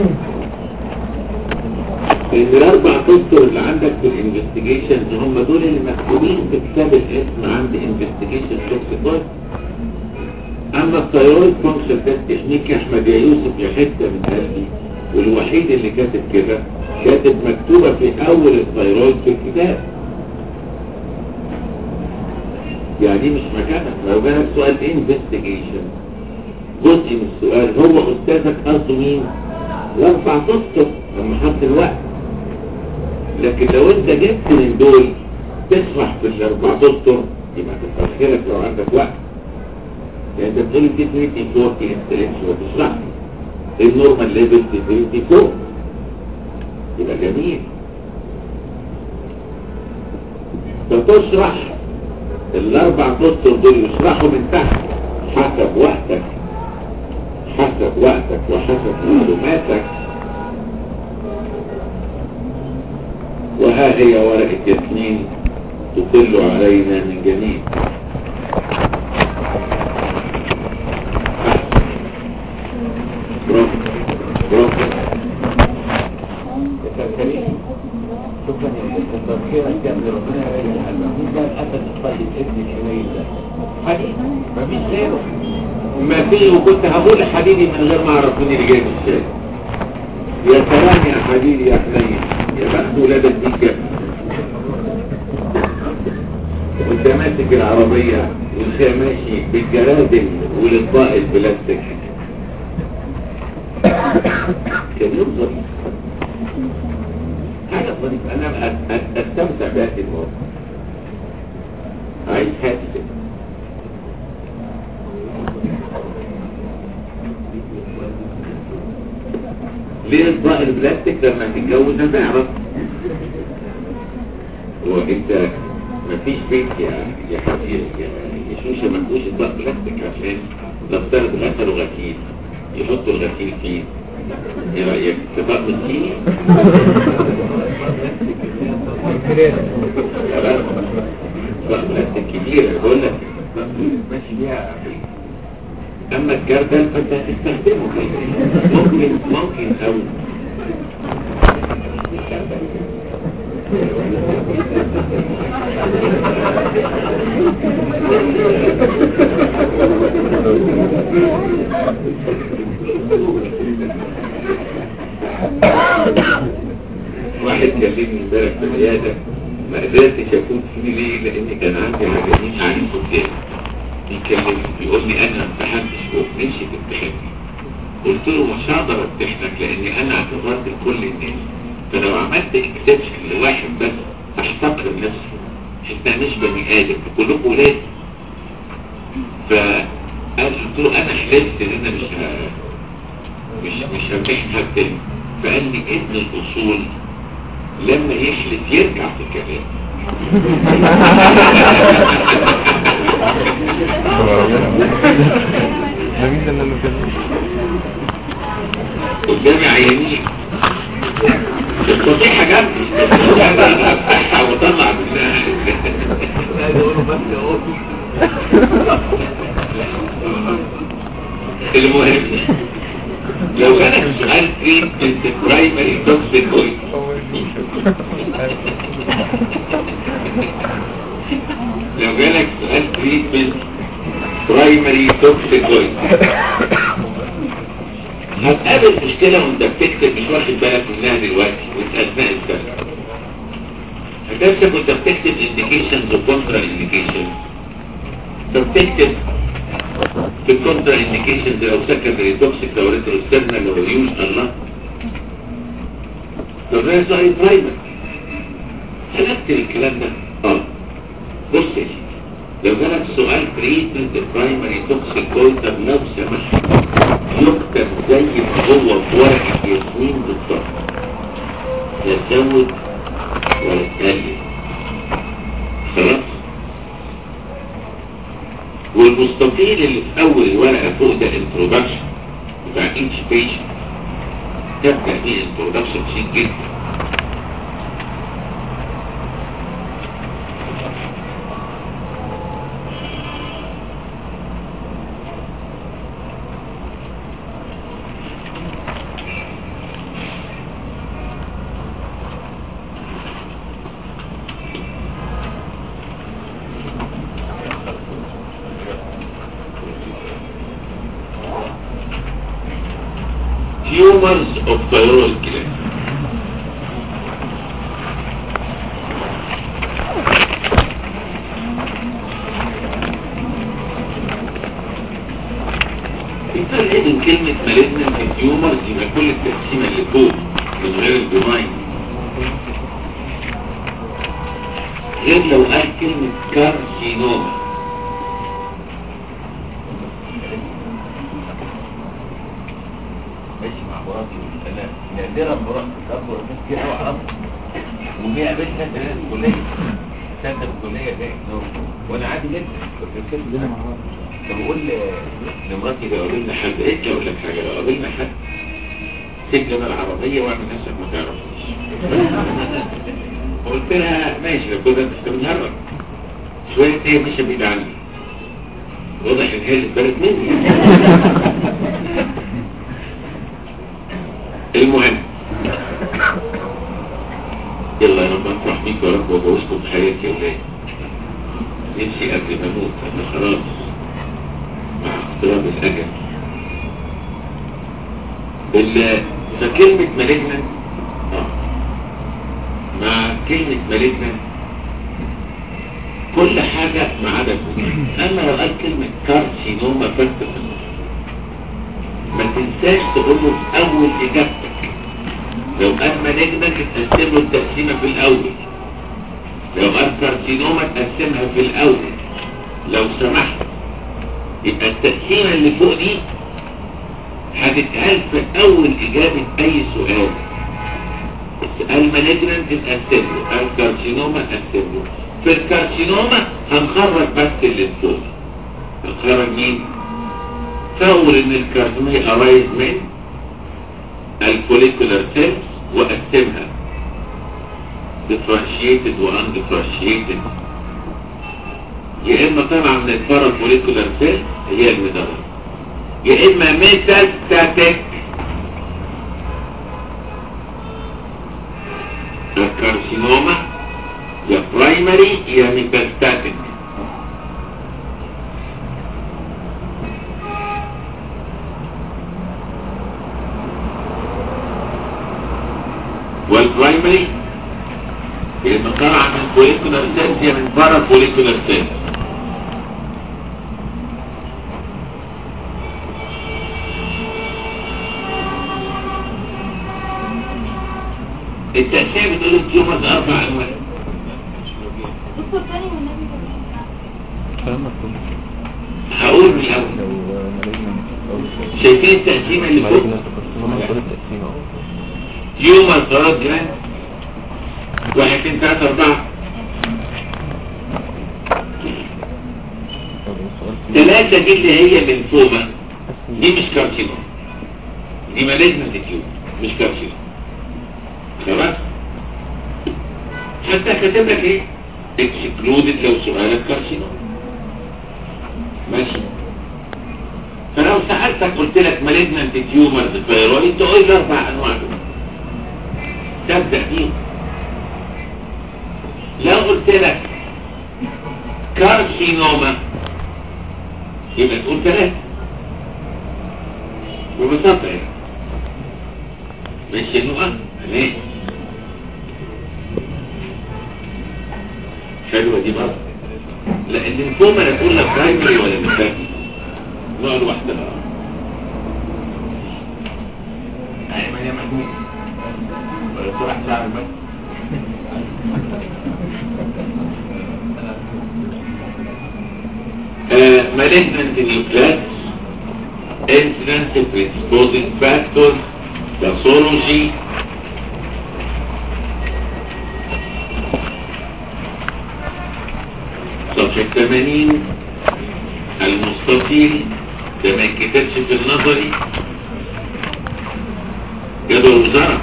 ان الاربع اسطر اللي عندك في الانفستيجيشنز هم دول اللي مكتوبين في كتاب الاسم عند انفستيجيشن توكسيكوز اما الثيرويد فانكشن تيست تكنيك يا احمد يا يوسف يا حته من قلبي والوحيد اللي كاتب كده كاتب مكتوبه في اول الثيرويد في الكتاب يعني مش مكانك لو جالك سؤال انفستيجيشن جزء من السؤال هو استاذك قصده مين الاربع اسطر لما حط الوقت لكن لو انت جبت من دول تشرح في الاربع اسطر يبقى كتر خيرك لو عندك وقت يعني انت بتقول دي 24 دي انستلينش وتشرح لي النورمال ليفل دي 24 يبقى جميل فتشرح الاربع اسطر دول يشرحوا من تحت حسب وقتك حسب وقتك وحسب معلوماتك وها هي ورقة ياسمين تطل علينا من جميل برافو بروكن شكرا يا دكتور خيرك يا ابن ربنا يريح قلبك مين ده الاسد الطيب ابن الحنين ده حبيبي مفيش غيره ما في وكنت هقول لحبيبي من غير ما اعرف مين اللي جايب الشاي يا سلام يا حبيبي يا حنين يا بخت ولادك دي كده وانت ماسك العربية وانت ماشي بالجرادل والاطباق البلاستيك كان يوم ظريف حاجة ظريفة انا أ- أ- استمتع بهذه المواقف عايز حياتي كده ليه اطباق البلاستيك لما تتجوز هتعرف هو انت مفيش بيت يا يا حبيبي يا يا شوشه ما فيهوش اطباق بلاستيك عشان نفترض غسلوا غسيل يحطوا الغسيل فيه ايه رايك اطباق مسكين خلاص اطباق بلاستيك كبيره بقول لك ماشي بيها اما الجردل فانت هتستخدمه ممكن ممكن او واحد كلمني امبارح في العياده ما قدرتش افوت فيه ليه لان كان عندي عجبين قاعدين قدامي بيكلمني بيقول لي انا ما امتحنتش وبنمشي في امتحاني قلت له مش هقدر امتحنك لاني انا اعتذرت لكل الناس فلو عملت اكسبشن لواحد بس هحتقر نفسي احنا مش بني ادم كلكم ولاد فقال قلت له انا حلفت ان انا مش ه... مش مش همتحن حد تاني فقال لي ابن الاصول لما يحلف يرجع في الكلام ده مين ده اللي قال له كده؟ قدامي عيانين الفضيحة جنبي انا افتحها واطلع منها عايز اقوله بس اهو المهم لو جالك سؤال تريتمنت برايمري توكسيكويد لو جالك سؤال تريتمنت برايمري توكسيكويد هتقابل مشكلة وانت بتكتب مش واخد بالك منها دلوقتي وانت اثناء السنة هتكتب وانت بتكتب indications وكونترا indications فبتكتب في الكونترا indications لو سكندري توكسيك لو ريتروسترنال لو ريوز الله طب ده سؤال برايمري هنكتب الكلام ده اه بص يا سيدي لو جالك سؤال تريتمنت برايمري توكسيك كويتر لو سمحت يكتب زي ما هو في ورقة ياسمين بالظبط لا تزود ولا تقلل خلاص والمستطيل اللي في اول الورقة فوق ده introduction بتاع each page تبدأ فيه introduction شيك جدا tumors of thyroid gland الفرق بين كلمة malignant tumors يبقى كل التقسيمة اللي فوق من غير البناين غير لو قال كلمة كارسينوما ماشي مع مراتي انا نادرا مراتي تكبر ناس كتير قوي اعرفها وهي قابلتها في الكليه سنه في الكليه ده وانا عادي جدا كنت بتكلم بينا مع بعض فبقول ل- لمراتي لو قابلنا حد ايه اقول لك حاجه لو قابلنا حد سيب لنا العربيه واعمل نفسك ما تعرفنيش قلت لها ماشي لو كده انت بتهرب شويه هي ماشيه بعيد عني واضح ان هي اللي اتبرت مني المهم يلا انا بفرح بيك يا رب وجوزكم في حياتي يا ولاد نفسي قبل ما اموت انا خلاص مع اقتراب الاجل ال- فكلمة مالجنا اه مع كلمة مالجنا كل حاجة ما عدا الفوق. اما لو قال كلمة كارسينوما فاكتور ما تنساش تقول له في اول اجابتك لو قال مالجنا تقسم له التقسيمة في الاول لو قال كارسينوما تقسمها في الاول لو سمحت يبقى التقسيمة اللي فوق دي هتتقال في اول اجابة اي سؤال المالجنانت تقسم له الكارسينوما تقسم له في الكارسينوما هنخرج بس اللي فوق هنخرج مين فاول ان الكارسينوما ارايز من الفوليكولار سيلز واقسمها differentiated وان differentiated يا اما طالعه من البارافوليكولار سيلز هي المدرة يا اما ميتاستاتيك الكارسينوما يا برايمري يا ميتاستاتيك والبرايمري يا اما طالعه من فوليكولار سيلز يا من بارافوليكولار سيلز التأثير بتقول التيومرز أربع أنواع دكتور تاني والنبي كلام مفهوم هقول من الأول لو مالجنا شايفين التقسيمة اللي فوق مالجنا كارسينوما كل التقسيم اهو تيومرز خلاص جراند واحد اتنين تلاتة أربعة طب السؤال فيه ثلاثة دي اللي هي الليمفوما دي مش كارسينوم دي مالجنت تيومر مش كارسينوم خلاص حتى كاتب لك ايه اكسكلودد لو سؤالك كارسينوم ماشي فلو سألتك قلت لك مالجنت تيومر ثايرويد تقول لي اربع انواع دول تبدأ بيهم لو قلت لك كارسينوما يبقى تقول ثلاثة ببساطة يعني ماشي النقط ليه حلوة دي بقى لا الليمفوما لا تقول لك برايمري ولا ميتاستي نوع لوحدها ايمن يا محمود ولا تروح شعر بس uh, malignant nucleus, incidence of predisposing factors, pathology, صفحة 80 المستطيل ده ما يتكتبش في النظري جدول وزارة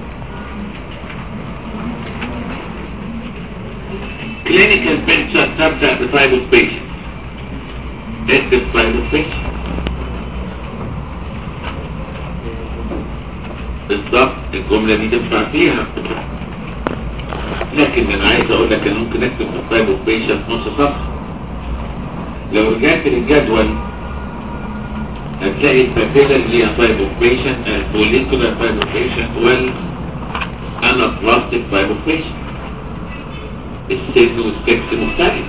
clinical picture تبدأ بtype of patient اكتب type of patient بالظبط الجملة دي تنفع فيها لكن انا عايز اقول لك ان ممكن اكتب في التايب اوف بيشنت نص صفحه لو رجعت للجدول هتلاقي البابيلا اللي هي تايب اوف بيشنت الفوليكولار تايب اوف بيشنت وال انابلاستيك تايب اوف بيشنت السن والسكس مختلف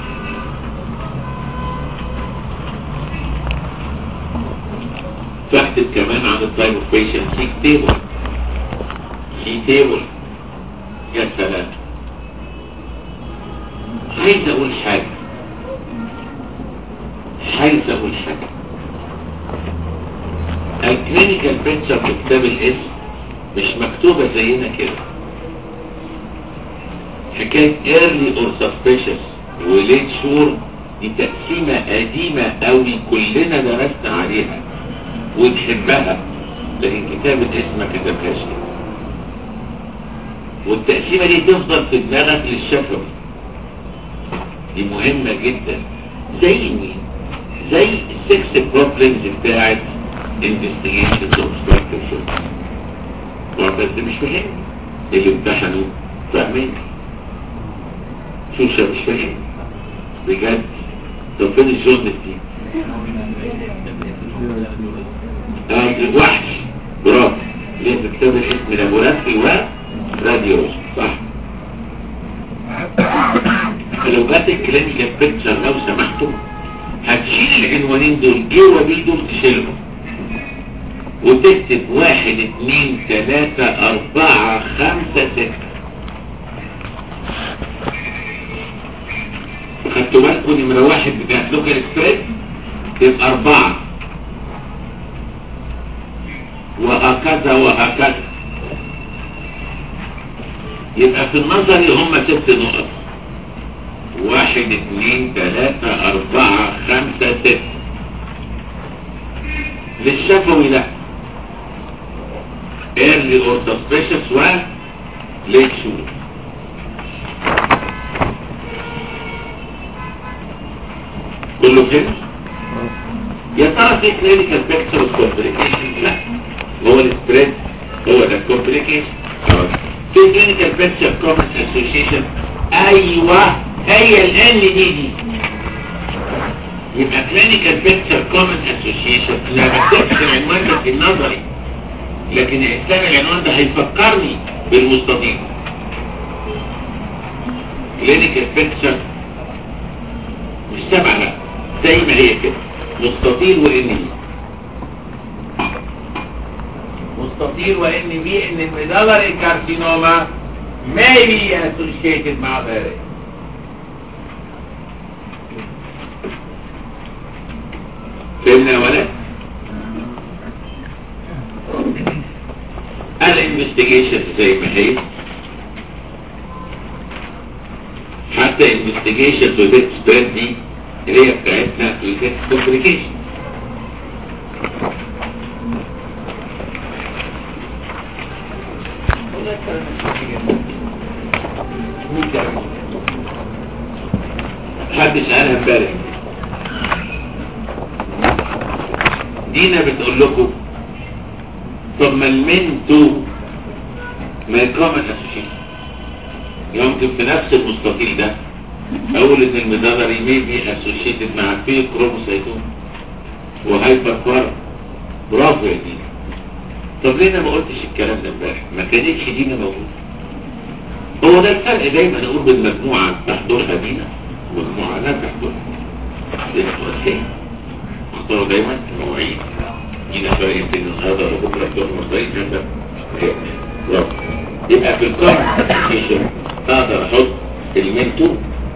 فاكتب كمان عن التايب اوف بيشنت سيك تيبل سي تيبل يا سلام عايز اقول حاجة عايز اقول حاجة الكلينيكال بيكتشر في كتاب الاسم مش مكتوبة زينا كده حكاية early or suspicious و late sure دي تقسيمة قديمة قوي كلنا درسنا عليها ونحبها لكن كتاب الاسم ما كتبهاش كده والتقسيمة دي تفضل في دماغك للشفوي دي مهمة جدا زي مين زي السكس بروبلمز بتاعت investigations of obstructive shock معتز مش فاهم اللي امتحنوا فاهمين شوشة مش فاهم بجد طب فين الجون دي اه وحش برافو ليه بكتب اسم لابوراتري وراديولوجي صح فلو جات الكلينيكال بيكتشر لو سمحتم هتشيل العنوانين دول جه وبي دول تشيلهم وتكتب واحد اتنين تلاتة اربعة خمسة ستة خدتوا بالكم نمرة واحد بتاعت لوكال سبريد تبقى اربعة وهكذا وهكذا يبقى في النظر هم ست نقط واحد اتنين تلاتة اربعة خمسة ستة للشفوي لا early or suspicious و late sure كله فهم يا ترى في clinical picture of complications لا هو السبريد هو ده complication في clinical picture common association ايوه هي الان دي دي يبقى clinical picture common association لا بكتبش العنوان ده في النظري لكن الاسلام العنوان ده هيفكرني بالمستطيل clinical picture مش سبعة لا زي ما هي كده مستطيل وان مستطيل وان بي ان الميدالر الكارسينوما may be associated مع ذلك فهمنا يا ولد الانفستيجيشن زي ما هي حتى انفستيجيشن تو ديت سبريد دي اللي هي بتاعتنا الديت كومبليكيشن حد سألها امبارح دينا بتقول لكم طب ما المنتو ما يكرمن اسوشيشن يمكن في نفس المستطيل ده اقول ان المدادر يميبي اسوشيتد مع فيه كروموسايتوم وهايبر كوارا برافو يا دينا طب ليه انا ما قلتش الكلام ده امبارح ما كانتش دينا موجوده هو ده الفرق دايما اقول بالمجموعه تحضرها دينا ومجموعه لا تحضرها ده اختاروا دايما المواعيد دينا فرق بين النهارده وبكره دور مصريين هذا برافو يبقى في القرن اسوشيشن اقدر احط المنتو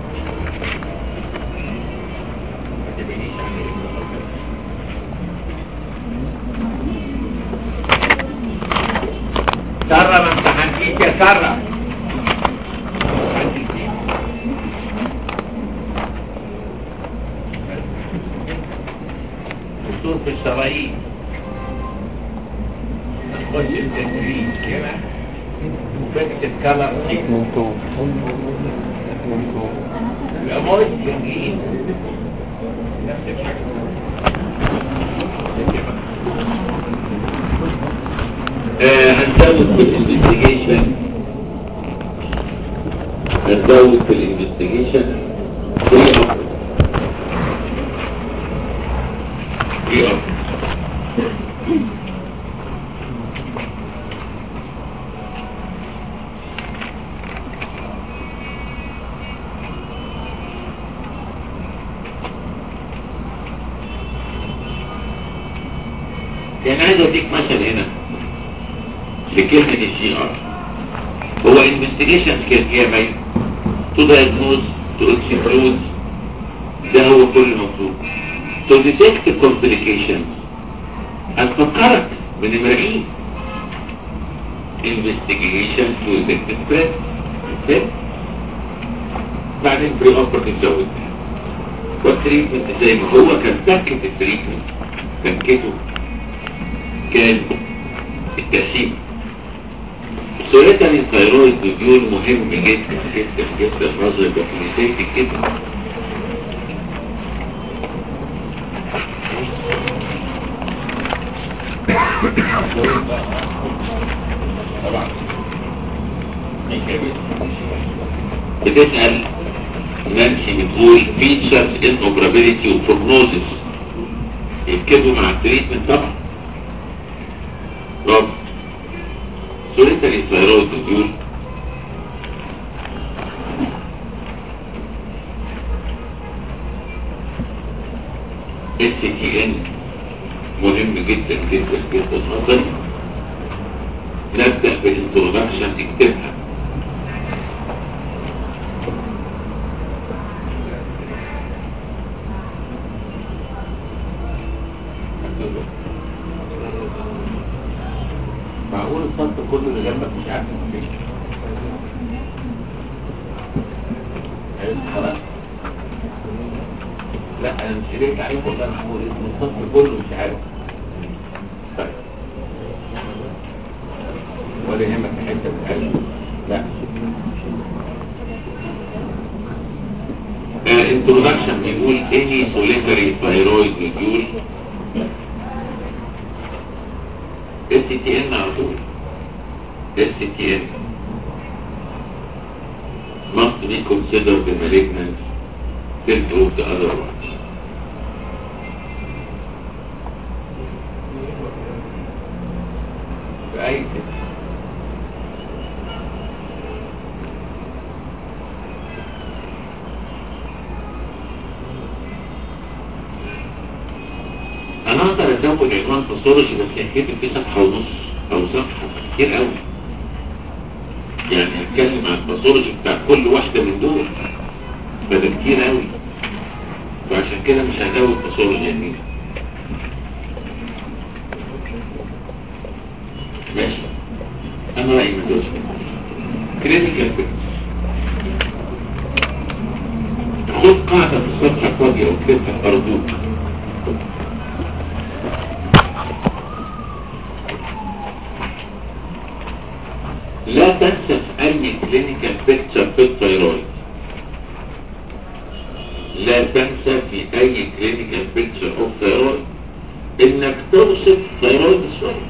سارة ما امتحنتيش يا سارة دكتور في الشرايين نخش التدريب كده وفكت الكلر منتو منتو الأمور الجنجين نفس الحاجة آه، هنزود في الانفستيجيشن هنزود في الانفستيجيشن في أمر في أمر يعني عايز اديك مثل هنا لكلمة الجي ار هو investigation كان ايه باين to diagnose to exclude ده هو كل المطلوب to detect complications هتفكرك بنمرئين investigation to detect spread spread بعدين بري اوبرتيف زود والتريتمنت زي ما هو كان سكت التريتمنت سكته كان التقسيم سوريتان الثيرويد بيقول مهم جدا جدا جدا نظر الدوكيومنتيشن جدا طبعا بتسأل نانسي بتقول features in operability و prognosis يركبوا مع التريتمنت طبعا برافو solitary thyroid nodule اس تي ان مهم جدا جدا جدا نظري نبدأ بالانترودكشن اكتبها معقول الصف كله اللي جنبك مش عارف مفيش عرفت خلاص لا انا مش قريت عليك والله يا محمود اسم الصف كله مش عارف طيب ولا يهمك في حته في القلب لا introduction بيقول any solitary thyroid nodule STN على طول STN must be considered a malignant till proved otherwise في اي ست انا اقدر ازود عنوان باثولوجي بس هكتب فيه صفحه ونص او صفحه كتير قوي يعني هتكلم عن الباثولوجي بتاع كل واحده من دول فده كتير قوي فعشان كده مش هزود باثولوجي يعني ماشي انا رايي من دول كريتيكال بيكس خد قاعده في الصفحه فاضيه واكتبها ارجوك لا تنسى في اي كلينيكال بيكتشر في الثيرويد لا تنسى في اي كلينيكال بيكتشر اوف ثيرويد انك توصف ثيرويد سوري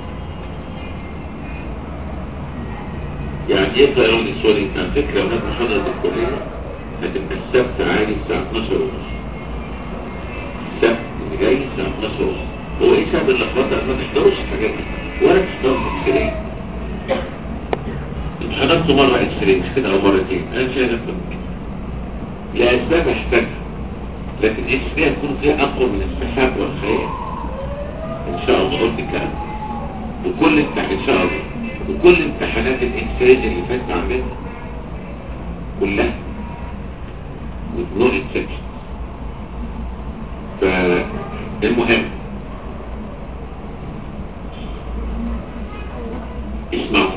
يعني ايه ثيرويد سوري كان فكرة ولاد محاضرة الكلية هتبقى السبت عادي الساعة 12 ونص السبت اللي جاي الساعة 12 ونص هو ايه سبب اللخبطة ما تحضروش الحاجات دي ولا تحضروا اكس حضرت مرة اكس مش كده او مرتين انا مش عايز افهم لاسباب احتاجها لكن اكس راي هتكون فيها اقوى من السحاب والخيال ان شاء الله قلت الكلام وكل امتحان ان شاء الله وكل امتحانات الاكس راي اللي فاتت عندنا كلها with no exception فالمهم اسمعوا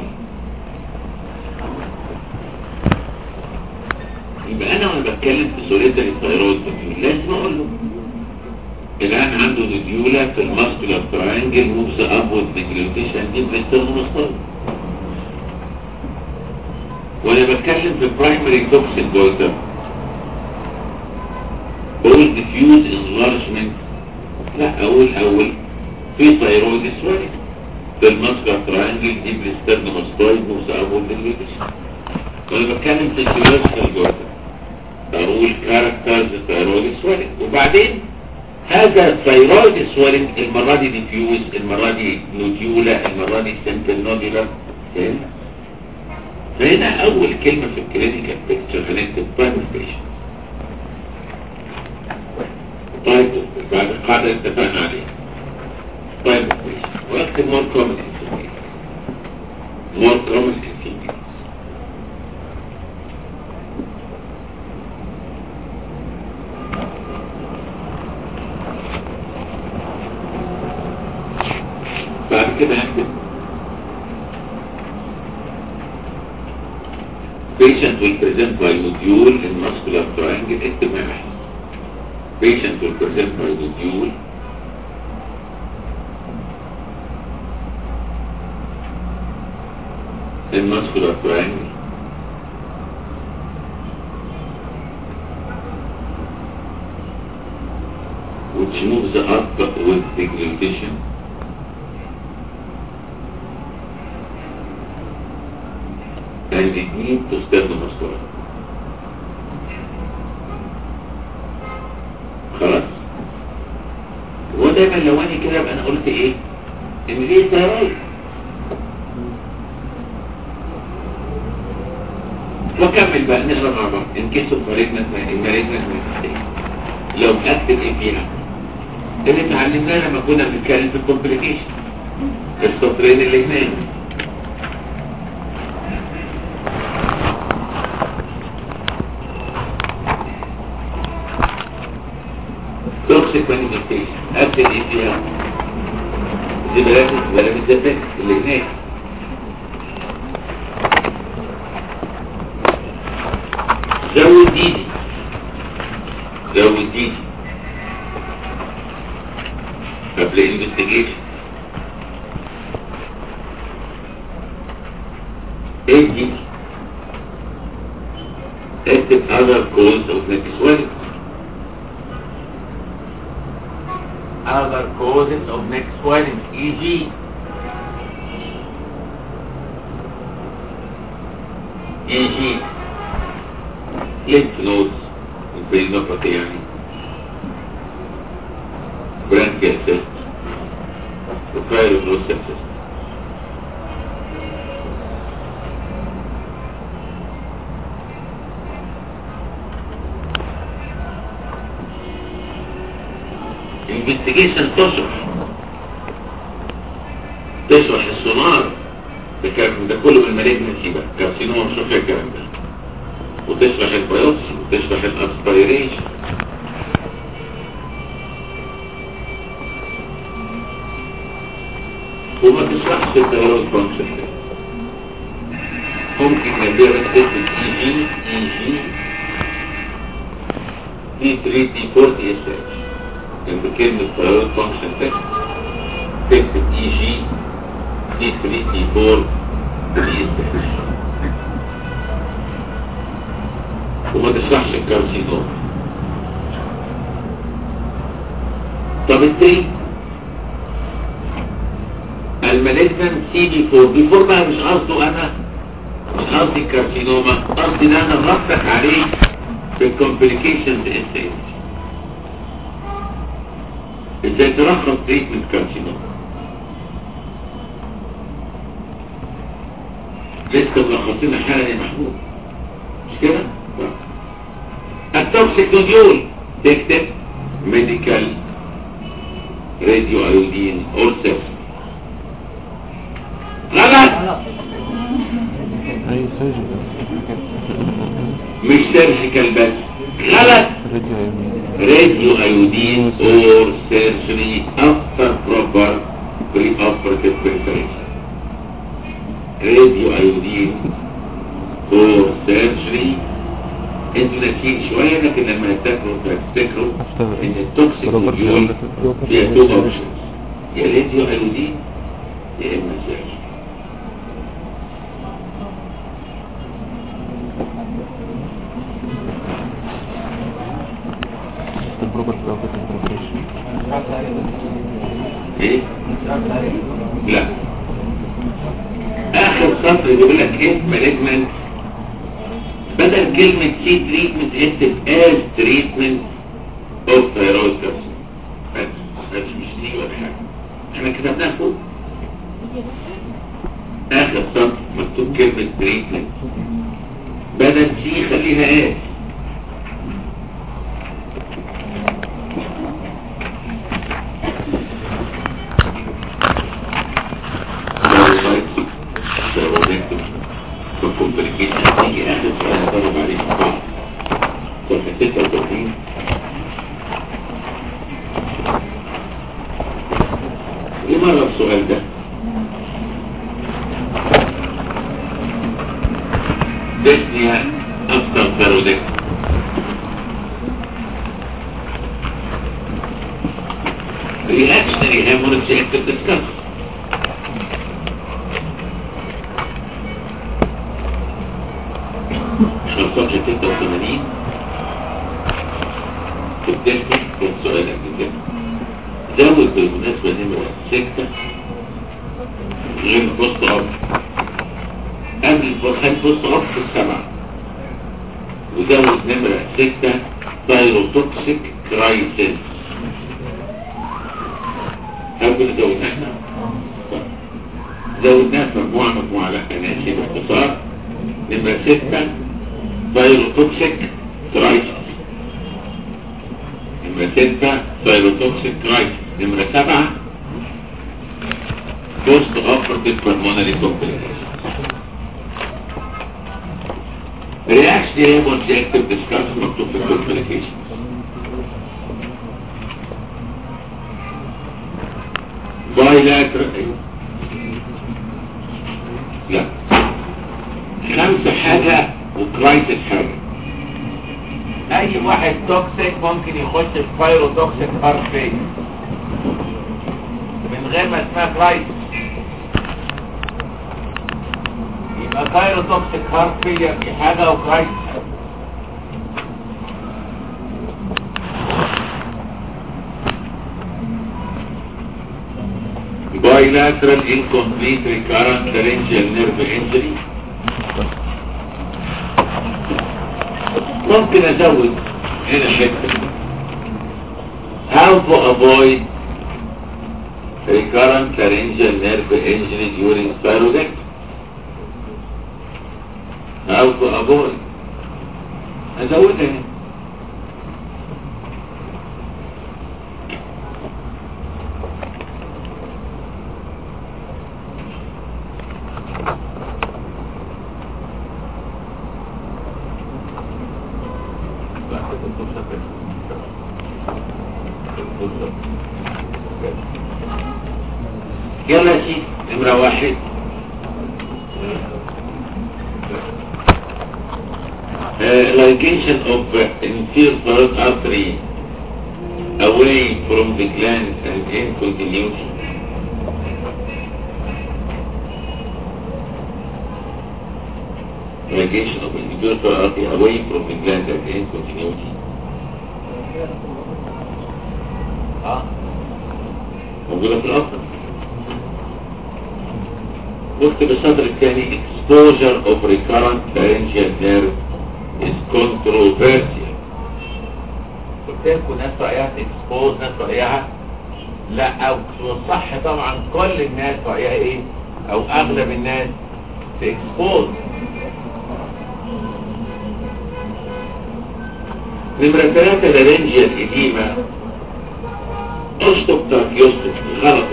يبقى انا وانا بتكلم في سوليتري ثايرويد لازم اقول له الان عنده نوديولا في الماسكولار تراينجل موفز اب وذ ديجلوتيشن دي بريسترنوماستول وانا بتكلم في برايمري توكسين جويتر بقول ديفيوز انلارجمنت لا اقول اول في ثايرويد سوالي في الماسكولار تراينجل دي بريسترنوماستول موفز اب وذ ديجلوتيشن وانا بتكلم في السيولوجيكال جويتر بقول كاركترز ثايرويد سوالينج وبعدين هذا الثايرويد سوالينج المرة دي ديفيوز المرة دي نوديولا المرة دي سمبل نوديولا فاهم فهنا اول كلمة في الكلينيكال بيكتشر هنكتب برايمريشن طيب بعد القاعدة اللي اتفقنا عليها برايمريشن واكتب مور كومن مور كومن بعد كده هكتب patient will present by nodule in muscular triangle اكتب ما يحصل patient will present by nodule in muscular triangle which moves up with deglutition الاثنين تستخدم مسطرة خلاص ودايما لو انا كده يبقى انا قلت ايه ان دي ثيرويد وكمل بقى نقرا مع بعض ان كيس مريضنا المريضنا لو اكتب ايه فيها اللي اتعلمناه لما كنا بنتكلم في الكومبليكيشن السطرين اللي هناك توكسيك مانيفستيشن اكتب ايه فيها دي بلاش بلاش الزفاف اللي هناك زود ديدي زود ديدي قبل انفستيجيشن ايه دي اكتب other cause of neck swelling other causes of neck swelling e.g. e.g. lymph nodes البرينوباثي يعني برانكيال سيست وكايروبروسيال سيست investigation تشرح تشرح السونار ده كان ده كله من المالجنسي بقى كارسينوما مش فيها الكلام ده وتشرح البيوبسي وتشرح الاسبيريشن وما تشرحش التيرويد فانكشن ممكن نديها بس تكتب اي جي اي جي دي 3 دي 4 دي اس اتش جنب كلمة تيرويد فانكشن تكست تكتب اي جي دي 3 دي 4 دي اس اتش وما تشرحش الكارسينوم طب التري المالجنان سي بي 4 بي 4 بقى مش قصده انا مش قصدي الكارسينوما قصدي ان انا ربطك عليه في الكومبليكيشنز ازاي ازاي تلخص تريتمنت كارسينوما لسه ملخصين حالا يا محمود مش كده؟ التوكسيك نوديول تكتب ميديكال راديو ايودين اور سيرس غلط اي سيرجي مش سيرجيكال بس غلط راديو راديو ايودين اور سيرجري افتر بروبر بري اوبرتيف بريبريشن راديو ايودين اور سيرجري انتوا ناسيين شويه لكن لما هتذاكروا هتفتكروا ان التوكسيك نوديول فيها تو اوبشنز يا راديو ايودين يا اما سيرجري ايه لا اخر سطر يقول لك ايه مانجمنت بدل كلمة سي تريتمنت اكتب از تريتمنت اوف ثيرويد كارسين بس بس مش سي ولا حاجة احنا كتبناها فوق اخر سطر مكتوب كلمة تريتمنت بدل سي خليها از فالكومبليكيشن تيجي اخر سؤال ضرب عليه بعض صفحة 36 ايه مرة السؤال ده ديسنيا افتر ثيرودكت reactionary hemorrhage active discuss صفحة 86 في الدلتا كان سؤالك من كده زود بالمناسبة نمرة 6 غير بوست أب قبل خلي بص غلط في السبعة وزود نمرة ستة بايروتوكسيك كرايسيس هقول زودناها زودناها في مجموعة مجموعة لا أنا أسيب باختصار نمرة ستة بايروتوكسيك كرايسيس نمرة ستة بايروتوكسيك كرايسيس نمرة سبعة post operative pulmonary complications. Reactive objective discussion of the complications. bilateral لا خمسة حاجة وكرايسيس حاجة اي واحد توكسيك ممكن يخش في فايرو توكسيك هارت فيل من غير ما اسمها كرايسيس يبقى فايرو توكسيك هارت فيل في حاجة وكرايسيس bilateral incomplete recurrent laryngeal nerve injury ممكن ازود هنا حته how to avoid recurrent laryngeal nerve injury during spirolectomy how to avoid ازودها هنا يلا يا سيدي نمرة واحد uh, ligation of uh, inferior thyroid artery away from the gland and in continuity. Ligation of inferior thyroid artery away from the gland and in continuity. اه موجودة في الأصل قلت بالصدر الثاني exposure of recurrent laryngeal nerve is controversial قلت لكم ناس رأيها اكسبوز ناس رأيها لا او والصح طبعا كل الناس رأيها ايه او اغلب الناس في اكسبوز نمرة ثلاثة laryngeal edema اشطب تراكيوستومي غلط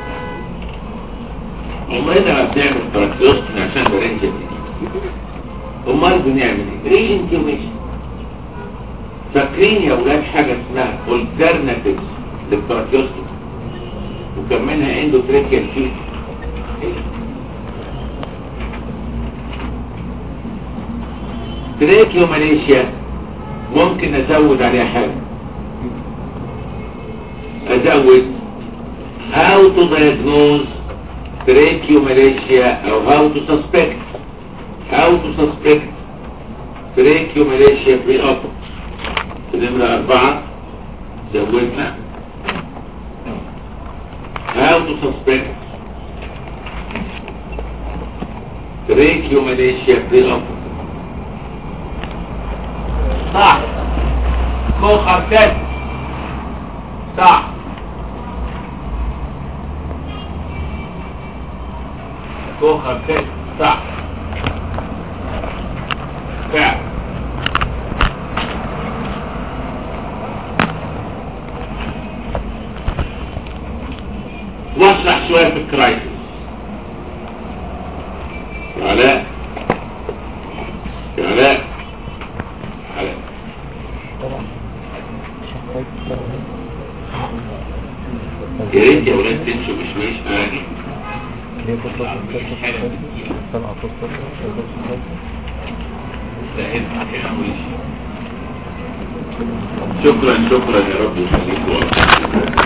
عمرنا ما بنعمل تراكيوستومي عشان laryngeal edema امال بنعمل ايه؟ ريجنتيوميشن فاكرين يا ولاد حاجة اسمها alternatives للتراكيوستومي وكان منها اندوتريكيال فيت تريكيو ماليشيا ممكن ازود عليها حاجة ازود how to diagnose tracheomalacia او how to suspect how to suspect tracheomalacia في upper في نمرة أربعة زودنا how to suspect tracheomalacia في upper صح كوخر تاني صح كوخر تاني صح فعلا واشرح شوية في الكرايسيس علاء علاء علاء يا ريت يا ولاد تمشوا بشويش معانا شكرا شكرا يا رب يخليكم